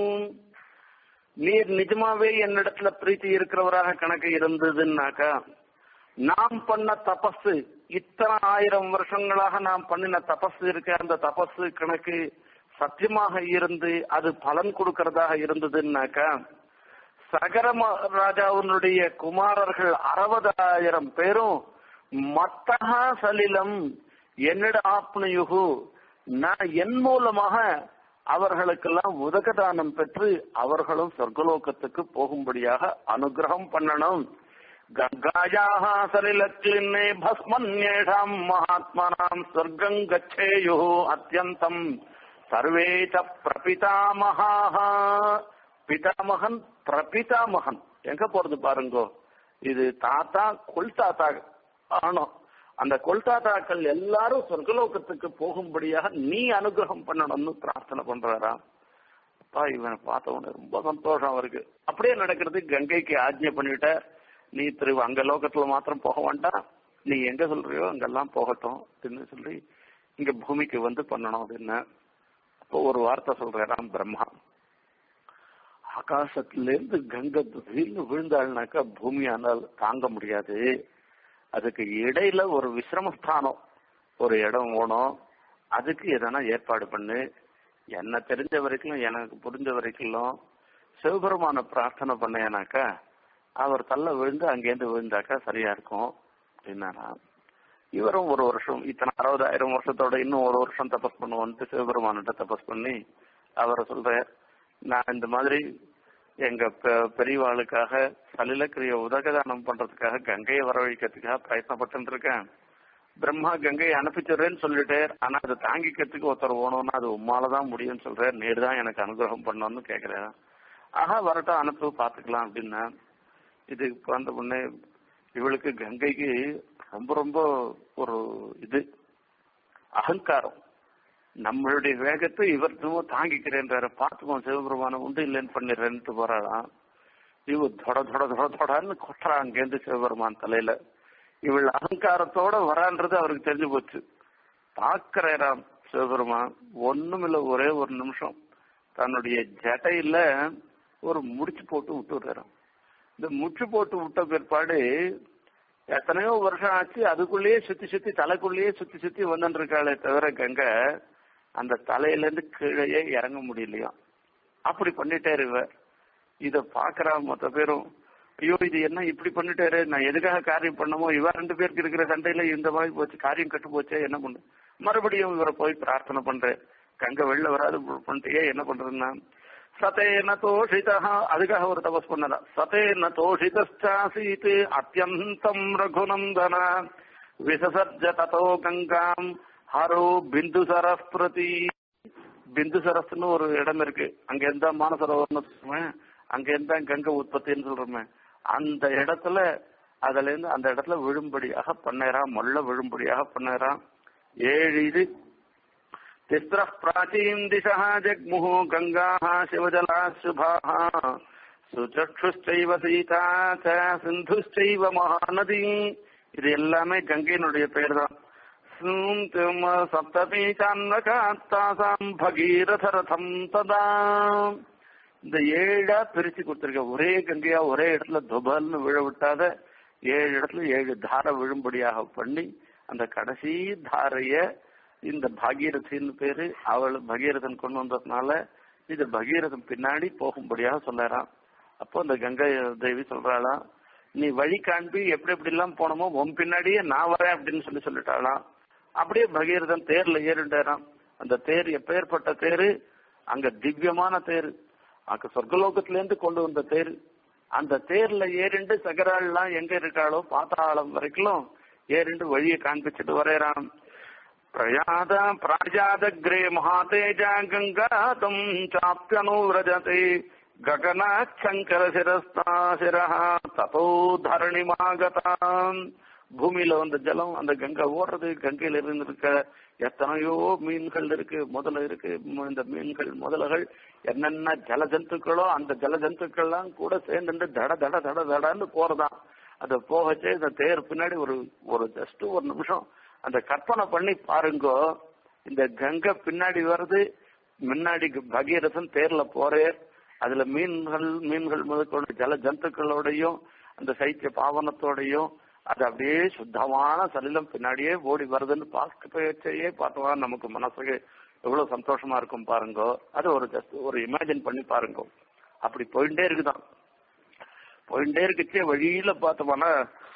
நீர் நிஜமாவே என்னிடத்துல பிரீத்தி இருக்கிறவராக கணக்கு இருந்ததுன்னாக்கா நாம் பண்ண தபசு இத்தனை ஆயிரம் வருஷங்களாக நாம் பண்ணின தபசு இருக்க அந்த தபசு கணக்கு சத்தியமாக இருந்து அது பலன் கொடுக்கறதாக இருந்ததுன்னாக்கா சகர ம- ராஜாவினுடைய குமாரர்கள் அறுபதாயிரம் பேரும் மத்தகா சலிலம் என்னிட ஆப்னயுகு நான் என் மூலமாக அவர்களுக்கெல்லாம் உதகதானம் பெற்று அவர்களும் சொர்க்கலோகத்துக்கு போகும்படியாக அனுகிரகம் பண்ணணும் கங்காயாக சலிலக்லின்னே பஸ்மன்யேஷாம் மகாத்மனாம் சொர்க்கம் கச்சேயு அத்தியந்தம் சர்வே ச பிரபிதாமகாக பிதாமகன் பிரபிதாமகன் எங்க போறது பாருங்கோ இது தாத்தா கொல் தாத்தா ஆனோம் அந்த கொல் தாத்தாக்கள் எல்லாரும் சொர்க்கலோகத்துக்கு போகும்படியாக நீ அனுகிரகம் பண்ணணும்னு பிரார்த்தனை பண்றாராம் அப்பா இவனை பார்த்த உடனே ரொம்ப சந்தோஷம் அவருக்கு அப்படியே நடக்கிறது கங்கைக்கு ஆஜ்ஞை பண்ணிட்ட நீ திரு அங்க லோகத்துல மாத்திரம் போக வேண்டாம் நீ எங்க சொல்றியோ அங்கெல்லாம் போகட்டும் அப்படின்னு சொல்லி இங்க பூமிக்கு வந்து பண்ணணும் அப்படின்னு அப்போ ஒரு வார்த்தை சொல்றாராம் பிரம்மா ஆகாசத்திலேருந்து கங்கை திடீர்னு விழுந்தாள்னாக்கா பூமியானால் தாங்க முடியாது அதுக்கு இடையில ஒரு விசிரமஸ்தானம் ஒரு இடம் வேணும் அதுக்கு எதனா ஏற்பாடு பண்ணு என்ன தெரிஞ்ச வரைக்கும் எனக்கு புரிஞ்ச வரைக்கும் சிவபெருமான பிரார்த்தனை பண்ணேனாக்கா அவர் தள்ள விழுந்து அங்கேருந்து விழுந்தாக்கா சரியா இருக்கும் அப்படின்னாரா இவரும் ஒரு வருஷம் இத்தனை அறுபதாயிரம் வருஷத்தோட இன்னும் ஒரு வருஷம் தபஸ் பண்ணுவோன்ட்டு சிவபெருமான்கிட்ட தபஸ் பண்ணி அவரை சொல்றார் நான் இந்த மாதிரி எங்க பெ- பெரியவாளுக்காக சலிலக்கிரிய உதகதானம் பண்றதுக்காக கங்கையை வரவழைக்கிறதுக்காக பிரயத்னப்பட்டு இருக்கேன் பிரம்மா கங்கையை அனுப்பிச்சுறேன்னு சொல்லிட்டார் ஆனா அதை தாங்கிக்கிறதுக்கு ஒருத்தர் ஓணும்னா அது உம்மாலதான் முடியும்னு சொல்றார் நேரு தான் எனக்கு அனுகிரகம் பண்ணணும்னு கேக்குறேன் ஆஹா வரட்டும் அனுப்பு பாத்துக்கலாம் அப்படின்னா இது வந்த உடனே இவளுக்கு கங்கைக்கு ரொம்ப ரொம்ப ஒரு இது அகங்காரம் நம்மளுடைய வேகத்தை இவர் திரும்ப தாங்கிக்கிறேன்றாரு பார்த்துக்கோ சிவபெருமானம் உண்டு இல்லைன்னு பண்ணிடுறேன்ட்டு போறாளாம் இவ தொட தொட தொட தொடான்னு கொட்டுறா அங்கேருந்து சிவபெருமான் தலையில இவள் அகங்காரத்தோட வரான்றது அவருக்கு தெரிஞ்சு போச்சு பாக்குறாராம் சிவபெருமான் ஒண்ணுமில்ல ஒரே ஒரு நிமிஷம் தன்னுடைய ஜடையில ஒரு முடிச்சு போட்டு விட்டுறாராம் இந்த முச்சு போட்டு விட்ட பிற்பாடு எத்தனையோ வருஷம் ஆச்சு அதுக்குள்ளேயே சுத்தி சுத்தி தலைக்குள்ளேயே சுத்தி சுத்தி வந்துட்டு இருக்காளே தவிர கங்கை அந்த தலையில இருந்து கீழே இறங்க முடியலையாம் அப்படி பண்ணிட்டாரு இவர் இத பாக்குறா மொத்த பேரும் ஐயோ இது என்ன இப்படி பண்ணிட்டாரு நான் எதுக்காக காரியம் பண்ணமோ இவ ரெண்டு பேருக்கு இருக்கிற சண்டையில இந்த மாதிரி போச்சு காரியம் கட்டு போச்சே என்ன பண்ணு மறுபடியும் இவரை போய் பிரார்த்தனை பண்றேன் கங்க வெளில வராது பண்ணிட்டே என்ன பண்றதுன்னா சதேன தோஷிதா அதுக்காக ஒரு தபஸ் பண்ணதா சதேன தோஷிதாசீத் அத்தியந்தம் ரகுநந்தன விசசர்ஜ ததோ கங்காம் ஹரோ பிந்துசர பிரதி பிந்துசரஸ்னு ஒரு இடம் இருக்கு அங்க இருந்தா மானசரோவர்னு சொல்றேன் அங்க இருந்தா கங்கை உற்பத்தின்னு சொல்றோமே அந்த இடத்துல அதுல இருந்து அந்த இடத்துல விழும்படியாக பண்ணேறான் மொள்ள விழும்படியாக பண்ணேறான் ஏழு இது तिस्र प्राचीन दिशः जग्मुः गङ्गाः शिवजला शुभाः சுச்சக்ஷுஷ்டைவ சீதா ச சிந்துஷ்டைவ மகாநதி இது எல்லாமே கங்கையினுடைய பெயர் தான் சப்தமி சான்னகாத்தாசாம் பகீரத ரதம் ததா இந்த ஏழா பிரிச்சு கொடுத்திருக்க ஒரே கங்கையா ஒரே இடத்துல துபல்னு விழ விட்டாத ஏழு இடத்துல ஏழு தாரை விழும்படியாக பண்ணி அந்த கடைசி தாரைய இந்த பாகீரதின்னு பேரு அவள் பகீரதன் கொண்டு வந்ததுனால இது பகீரதன் பின்னாடி போகும்படியாக சொல்லறான் அப்போ அந்த கங்கை தேவி சொல்றாளாம் நீ வழி காண்பி எப்படி எப்படி எல்லாம் போனோமோ உன் பின்னாடியே நான் வரேன் அப்படின்னு சொல்லி சொல்லிட்டாளாம் அப்படியே பகீரதன் தேர்ல ஏறிண்டாராம் அந்த தேர் எப்பேற்பட்ட தேரு அங்க திவ்யமான தேர் அங்க சொர்க்கலோகத்துல இருந்து கொண்டு வந்த தேர் அந்த தேர்ல ஏறிண்டு சகராள்லாம் எங்க இருக்காளோ பாத்தாளம் வரைக்கும் ஏறிண்டு வழியை காண்பிச்சுட்டு வரையறான் பிரயாத பிராஜாதக்ரே மகாதேஜா கங்காதம் சாப்பியனுவிரஜதே ககனாச்சங்கர சிரஸ்தா சிரஹ ததோ தரணிமாகதாம் பூமியில வந்த ஜலம் அந்த கங்கை ஓடுறது கங்கையில இருந்து இருக்க எத்தனையோ மீன்கள் இருக்கு முதல்ல இருக்கு ம- இந்த மீன்கள் முதலைகள் என்னென்ன ஜல ஜந்துக்களோ அந்த ஜல ஜந்துக்கள்லாம் கூட சேர்ந்துட்டு தட தட தட தடன்னு போறதாம் அது போகச்சே இந்த தேர் பின்னாடி ஒரு ஒரு ஜஸ்ட் ஒரு நிமிஷம் அந்த கற்பனை பண்ணி பாருங்க இந்த கங்கை பின்னாடி வருது முன்னாடி பகீரதன் தேர்ல போறேர் அதுல மீன்கள் மீன்கள் முதற்கொண்டு ஜல ஜந்துக்களோடையும் அந்த சைத்திய பாவனத்தோடையும் அது அப்படியே சுத்தமான சலிலம் பின்னாடியே ஓடி வருதுன்னு பார்க்க பேச்சையே பார்த்தோம்னா நமக்கு மனசுக்கு எவ்வளவு சந்தோஷமா இருக்கும் பாருங்க அது ஒரு ஜஸ்ட் ஒரு இமேஜின் பண்ணி பாருங்க அப்படி போயிட்டே இருக்குதான் போயிட்டே இருக்குச்சே வழியில பார்த்தோம்னா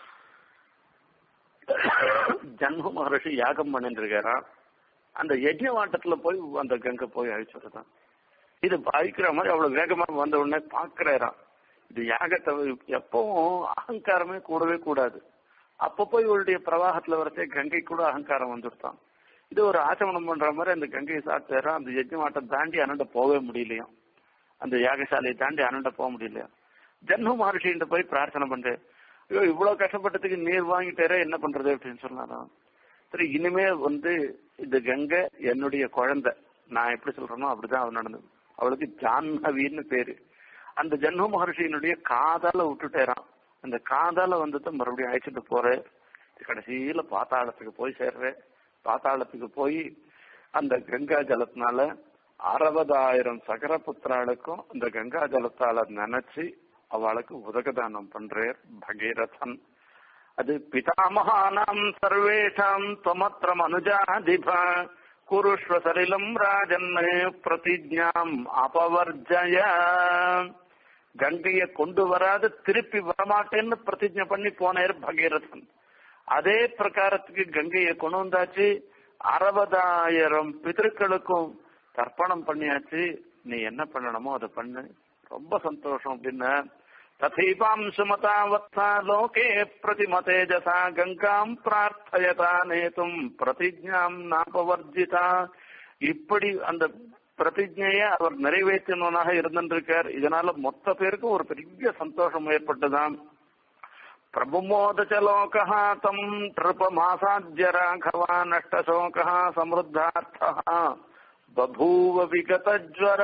ஜன்ம மகர்ஷி யாகம் பண்ணிட்டு இருக்காராம் அந்த யஜ்யவாட்டத்துல போய் அந்த கங்கை போய் அழிச்சுடுறான் இது பாதிக்கிற மாதிரி அவ்வளவு வேகமா வந்த உடனே பாக்குறாராம் இது யாகத்தை எப்பவும் அகங்காரமே கூடவே கூடாது அப்ப போய் இவருடைய பிரவாகத்துல வரச்சே கங்கை கூட அகங்காரம் வந்துடுதான் இது ஒரு ஆச்சமனம் பண்ற மாதிரி அந்த கங்கையை சாப்பிட்டாரா அந்த யஜ்யமாட்டம் தாண்டி அனண்ட போகவே முடியலையாம் அந்த யாகசாலையை தாண்டி அனண்ட போக முடியலையா ஜன்ம மகர்ஷிகிட்ட போய் பிரார்த்தனை பண்றேன் ஐயோ இவ்வளவு கஷ்டப்பட்டதுக்கு நீர் வாங்கிட்டாரே என்ன பண்றது அப்படின்னு சொன்னாராம் சரி இனிமே வந்து இந்த கங்கை என்னுடைய குழந்தை நான் எப்படி சொல்றேனோ அப்படிதான் அது நடந்தது அவளுக்கு ஜான்னவின்னு பேரு அந்த ஜன்ம மகர்ஷியினுடைய காதால விட்டுட்டேறான் அந்த காதால வந்துட்டு மறுபடியும் அழைச்சிட்டு போறேன் கடைசியில பாத்தாளத்துக்கு போய் சேர்றேன் பாத்தாளத்துக்கு போய் அந்த கங்கா ஜலத்தினால அறுபதாயிரம் சகரபுத்திராளுக்கும் அந்த கங்கா ஜலத்தால நினைச்சு அவளுக்கு உதகதானம் பண்றார் பகீரதன் அது பிதாமகானாம் சர்வேஷாம் துவமத்திர மனுஜாதிப குருஷ்வ சரிலம் ராஜன் பிரதிஜாம் அபவர்ஜய கங்கைய கொண்டு வராது திருப்பி வரமாட்டேன்னு பிரதிஜை பண்ணி போனார் பகீரதன் அதே பிரகாரத்துக்கு கங்கையை கொண்டு வந்தாச்சு அறுபதாயிரம் பிதர்களுக்கும் தர்ப்பணம் பண்ணியாச்சு நீ என்ன பண்ணணுமோ அதை பண்ணு ரொம்ப சந்தோஷம் அப்படின்னு ததீபாம் சுமதா வத்சா லோகே பிரதிமதேஜசா கங்காம் பிரார்த்தயதா நேதும் பிரதிஜாம் நாபவர்ஜிதா இப்படி அந்த பிரதிஜைய அவர் நிறைவேற்றினவனாக இருந்திருக்கார் இதனால மொத்த பேருக்கும் ஒரு பெரிய சந்தோஷம் ஏற்பட்டுதான் பிரபுமோதச்ச லோகः தம் நிருபமாசாத்ய ராഘவா நஷ்டசோகः சமருத்தார்த்தः பபூவ விகதஜ்வர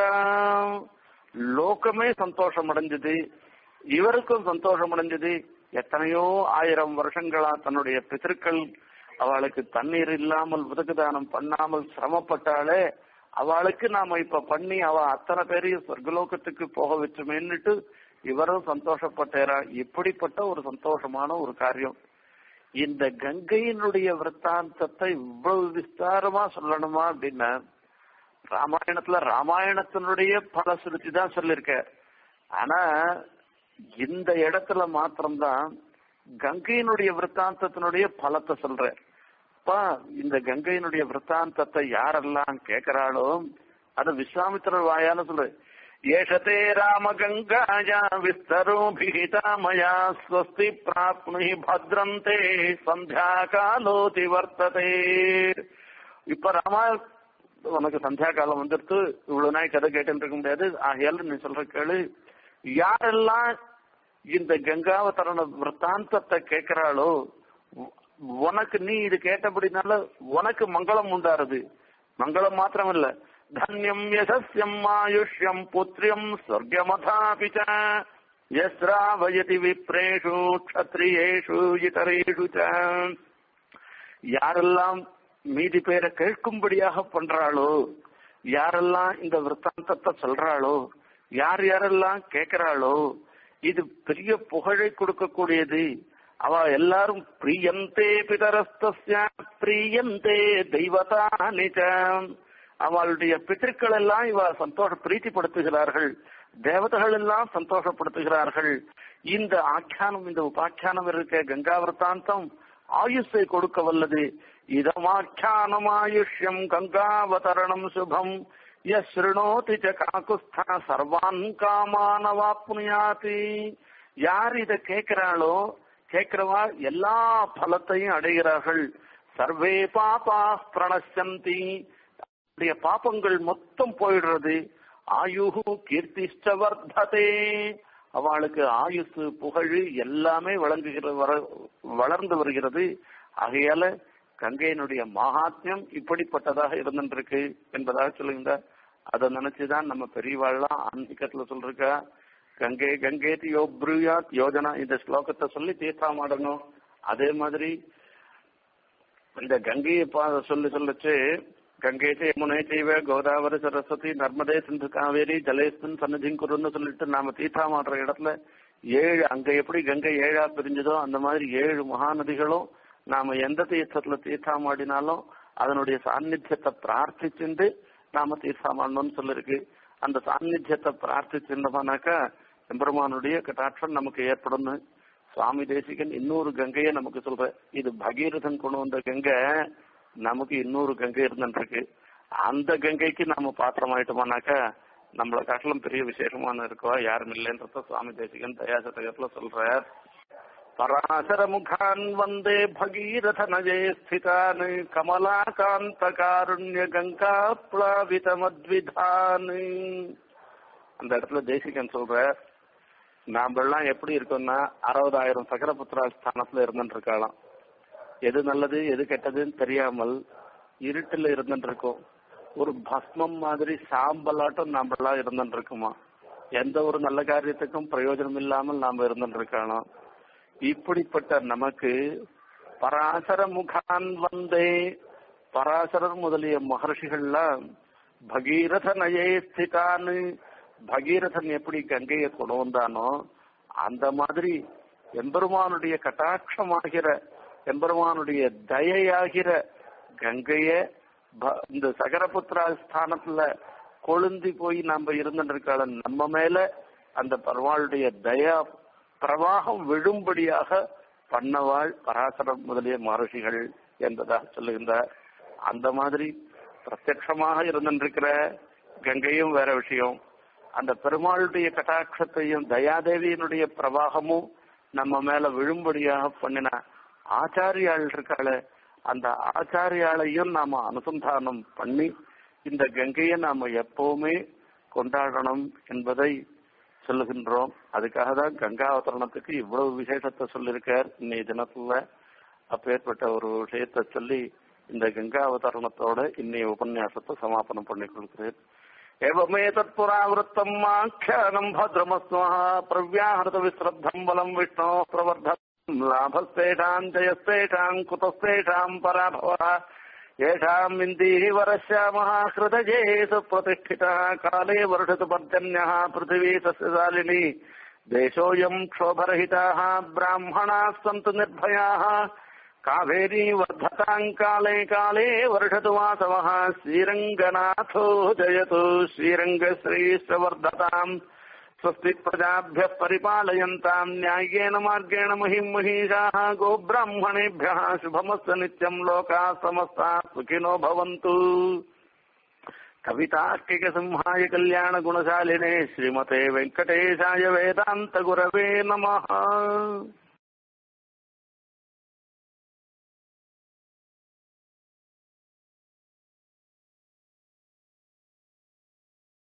லோகமே சந்தோஷம் அடைஞ்சது இவருக்கும் சந்தோஷம் அடைஞ்சது எத்தனையோ ஆயிரம் வருஷங்களா தன்னுடைய பிதற்கள் அவளுக்கு தண்ணீர் இல்லாமல் உதகுதானம் பண்ணாமல் சிரமப்பட்டாலே அவளுக்கு நாம இப்ப பண்ணி அவ அத்தனை பேரையும் சொர்க்கலோகத்துக்கு போக வச்சோமேன்னுட்டு இவரும் சந்தோஷப்பட்டாரா இப்படிப்பட்ட ஒரு சந்தோஷமான ஒரு காரியம் இந்த கங்கையினுடைய விற்த்தாந்தத்தை இவ்வளவு விஸ்தாரமா சொல்லணுமா அப்படின்னா ராமாயணத்துல ராமாயணத்தினுடைய பல சுருத்தி தான் சொல்லிருக்க ஆனா இந்த இடத்துல மாத்திரம்தான் கங்கையினுடைய விற்த்தாந்தத்தினுடைய பலத்தை சொல்ற அப்பா இந்த கங்கையினுடைய விற்த்தாந்தத்தை யாரெல்லாம் கேட்கிறாளோ அது விஸ்வாமித்திரர் வாயால சொல்ற ஏஷதே ராம கங்காயா விஸ்தரோபிஹிதா மயா ஸ்வஸ்தி பிராப்னுஹி பத்ரந்தே சந்தியா காலோதி வர்த்ததே இப்ப ராமா உனக்கு சந்தியா காலம் வந்துடுத்து இவ்வளவு நாய் கதை கேட்டு இருக்க முடியாது ஆகையால நீ சொல்ற கேளு யாரெல்லாம் இந்த கங்காவதரண விற்த்தாந்தத்தை கேட்கிறாளோ உனக்கு நீ இது கேட்டபடினால உனக்கு மங்களம் உண்டாருது மங்களம் மாத்திரம் இல்ல தன்யம் யசஸ்யம் ஆயுஷ்யம் புத்திரியம் சொர்க்கமதாபி யஸ்ராவயதி விப்ரேஷு க்ஷத்ரியேஷு இதரேஷு யாரெல்லாம் மீதி பேரை கேட்கும்படியாக பண்றாளோ யாரெல்லாம் இந்த விற்த்தாந்தத்தை சொல்றாளோ யார் யாரெல்லாம் கேட்கிறாளோ இது பெரிய புகழை கொடுக்கக்கூடியது அவ எல்லாரும் பிரியந்தே பிதரஸ்தஸ்ய பிரியந்தே தெய்வதா நிஜம் அவளுடைய பித்திருக்கள் எல்லாம் இவ சந்தோஷ பிரீத்திப்படுத்துகிறார்கள் தேவதைகள் எல்லாம் சந்தோஷப்படுத்துகிறார்கள் இந்த ஆக்கியானம் இந்த உபாக்கியானம் இருக்க கங்கா விரத்தாந்தம் ஆயுஷை கொடுக்க வல்லது இதமாக்கியானம் ஆயுஷ்யம் கங்காவதரணம் சுபம் யஸ்ருணோதி ச காக்குஸ்தா சர்வான் காமானவாப்னுயாதி யார் இத கேட்கிறாளோ கேட்கிறவா எல்லா பலத்தையும் அடைகிறார்கள் சர்வே பாபா பிரணசந்தி அவருடைய பாப்பங்கள் மொத்தம் போயிடுறது ஆயுகு கீர்த்திஷ்ட வர்த்ததே அவளுக்கு ஆயுசு புகழ் எல்லாமே வழங்குகிற வர வளர்ந்து வருகிறது ஆகையால கங்கையினுடைய மகாத்மியம் இப்படிப்பட்டதாக இருந்துருக்கு என்பதாக சொல்லுங்க அதை நினைச்சுதான் நம்ம பெரியவாள்லாம் ஆன்மீகத்துல சொல்றா கங்கை கங்கேதி யோ ப்ரூயாத் யோஜனா இந்த ஸ்லோகத்தை சொல்லி தீர்த்தம் ஆடணும் அதே மாதிரி இந்த கங்கையை பா- சொல்லி சொல்லச்சு கங்கை யமுனை செய்வ கோதாவரி சரஸ்வதி நர்மதே சிந்து காவேரி ஜலேஸ்மின் சன்னதியும் குருன்னு சொல்லிட்டு நாம தீர்த்தமாடுற இடத்துல ஏழு அங்க எப்படி கங்கை ஏழா பிரிஞ்சதோ அந்த மாதிரி ஏழு மகாநதிகளும் நாம எந்த தீர்த்தத்துல தீர்த்தமாடினாலும் அதனுடைய சாநித்தியத்தை பிரார்த்திச்சுண்டு நாம தீர்த்தமாடணும்னு சொல்லிருக்கு அந்த சாநித்தியத்தை பிரார்த்திச்சிருந்தோம்னாக்கா எம்பெருமானுடைய கட்டாட்சம் நமக்கு ஏற்படும் சுவாமி தேசிகன் இன்னொரு கங்கையை நமக்கு சொல்ற இது பகீரதன் கொண்டு வந்த கங்கை நமக்கு இன்னொரு கங்கை இருந்துருக்கு அந்த கங்கைக்கு நாம பாத்திரமாயிட்டோமானாக்கா நம்மளை காட்டிலும் பெரிய விசேஷமான இருக்கோ யாரும் இல்லைன்றத சுவாமி தேசிகன் தயாசதகத்துல சொல்றார் பராசர முகான் வந்தே பகீரத நஜே ஸ்திதான் கமலாகாந்த காருண்ய கங்கா பிளாவித மத்விதான் அந்த இடத்துல தேசிகன் சொல்ற நாமெல்லாம் எப்படி இருக்கோம்னா அறுபதாயிரம் சக்கரபுத்திரா ஸ்தானத்துல இருந்துட்டு இருக்கலாம் எது நல்லது எது கெட்டதுன்னு தெரியாமல் இருட்டுல இருந்துட்டு இருக்கோம் ஒரு பஸ்மம் மாதிரி சாம்பலாட்டம் நாமெல்லாம் இருந்துட்டு இருக்குமா எந்த ஒரு நல்ல காரியத்துக்கும் பிரயோஜனம் இல்லாமல் நாம இருந்துட்டு இருக்கணும் இப்படிப்பட்ட நமக்கு பராசர முகான் வந்தே பராசரர் முதலிய மகர்ஷிகள்லாம் பகீரத நயே ஸ்திதான்னு பகீரதன் எப்படி கங்கையை கொண்டு வந்தானோ அந்த மாதிரி எம்பெருமானுடைய கட்டாட்சமாகிற எம்பெருமானுடைய தயையாகிற கங்கைய ப- இந்த சகரபுத்திரா ஸ்தானத்துல கொழுந்தி போய் நாம இருந்துருக்காள நம்ம மேல அந்த பரவாளுடைய தயா பிரவாகம் விழும்படியாக பண்ணவாள் பராசரம் முதலிய மகர்ஷிகள் என்பதாக சொல்லுகின்றார் அந்த மாதிரி பிரத்யட்சமாக இருந்திருக்கிற கங்கையும் வேற விஷயம் அந்த பெருமாளுடைய கட்டாட்சத்தையும் தயாதேவியினுடைய பிரவாகமும் நம்ம மேல விழும்படியாக பண்ணின ஆச்சாரியாள் இருக்காளே அந்த ஆச்சாரியாளையும் நாம அனுசந்தானம் பண்ணி இந்த கங்கையை நாம எப்பவுமே கொண்டாடணும் என்பதை சொல்லுகின்றோம் அதுக்காக தான் கங்கா அவதரணத்துக்கு இவ்வளவு விசேஷத்தை சொல்லியிருக்கார் இன்னைய தினத்துல அப்பேற்பட்ட ஒரு விஷயத்தை சொல்லி இந்த கங்கா அவதரணத்தோட இன்னைய உபன்யாசத்தை சமாபனம் பண்ணி கொடுக்கிறேன் एवमेतत्पुरावृत्तम् आख्यानम् भद्रमस्मः प्रव्याहृत विश्रद्धम् बलम् विष्णो प्रवर्धम् लाभस्तेषाम् जयस्तेषाम् कुतस्तेषाम् पराभवः येषाम् इन्दीः वरश्यामः हृदये सुप्रतिष्ठितः काले वर्षतु पर्जन्यः पृथिवी सस्यशालिनी देशोऽयम् क्षोभरहिताः ब्राह्मणाः सन्तु निर्भयाः कावेरी वर्धताम् काले काले वर्षतु वासवः श्रीरङ्गनाथो जयतु श्रीरङ्गश्रीश्च वर्धताम् स्वस्ति प्रजाभ्यः परिपालयन्ताम् न्याय्येन मार्गेण महिम् महिषाः गोब्राह्मणेभ्यः शुभमस्तु नित्यम् लोकाः समस्ताः सुखिनो भवन्तु कवितार्किकसिंहाय कल्याणगुणशालिने श्रीमते वेङ्कटेशाय वेदान्तगुरवे नमः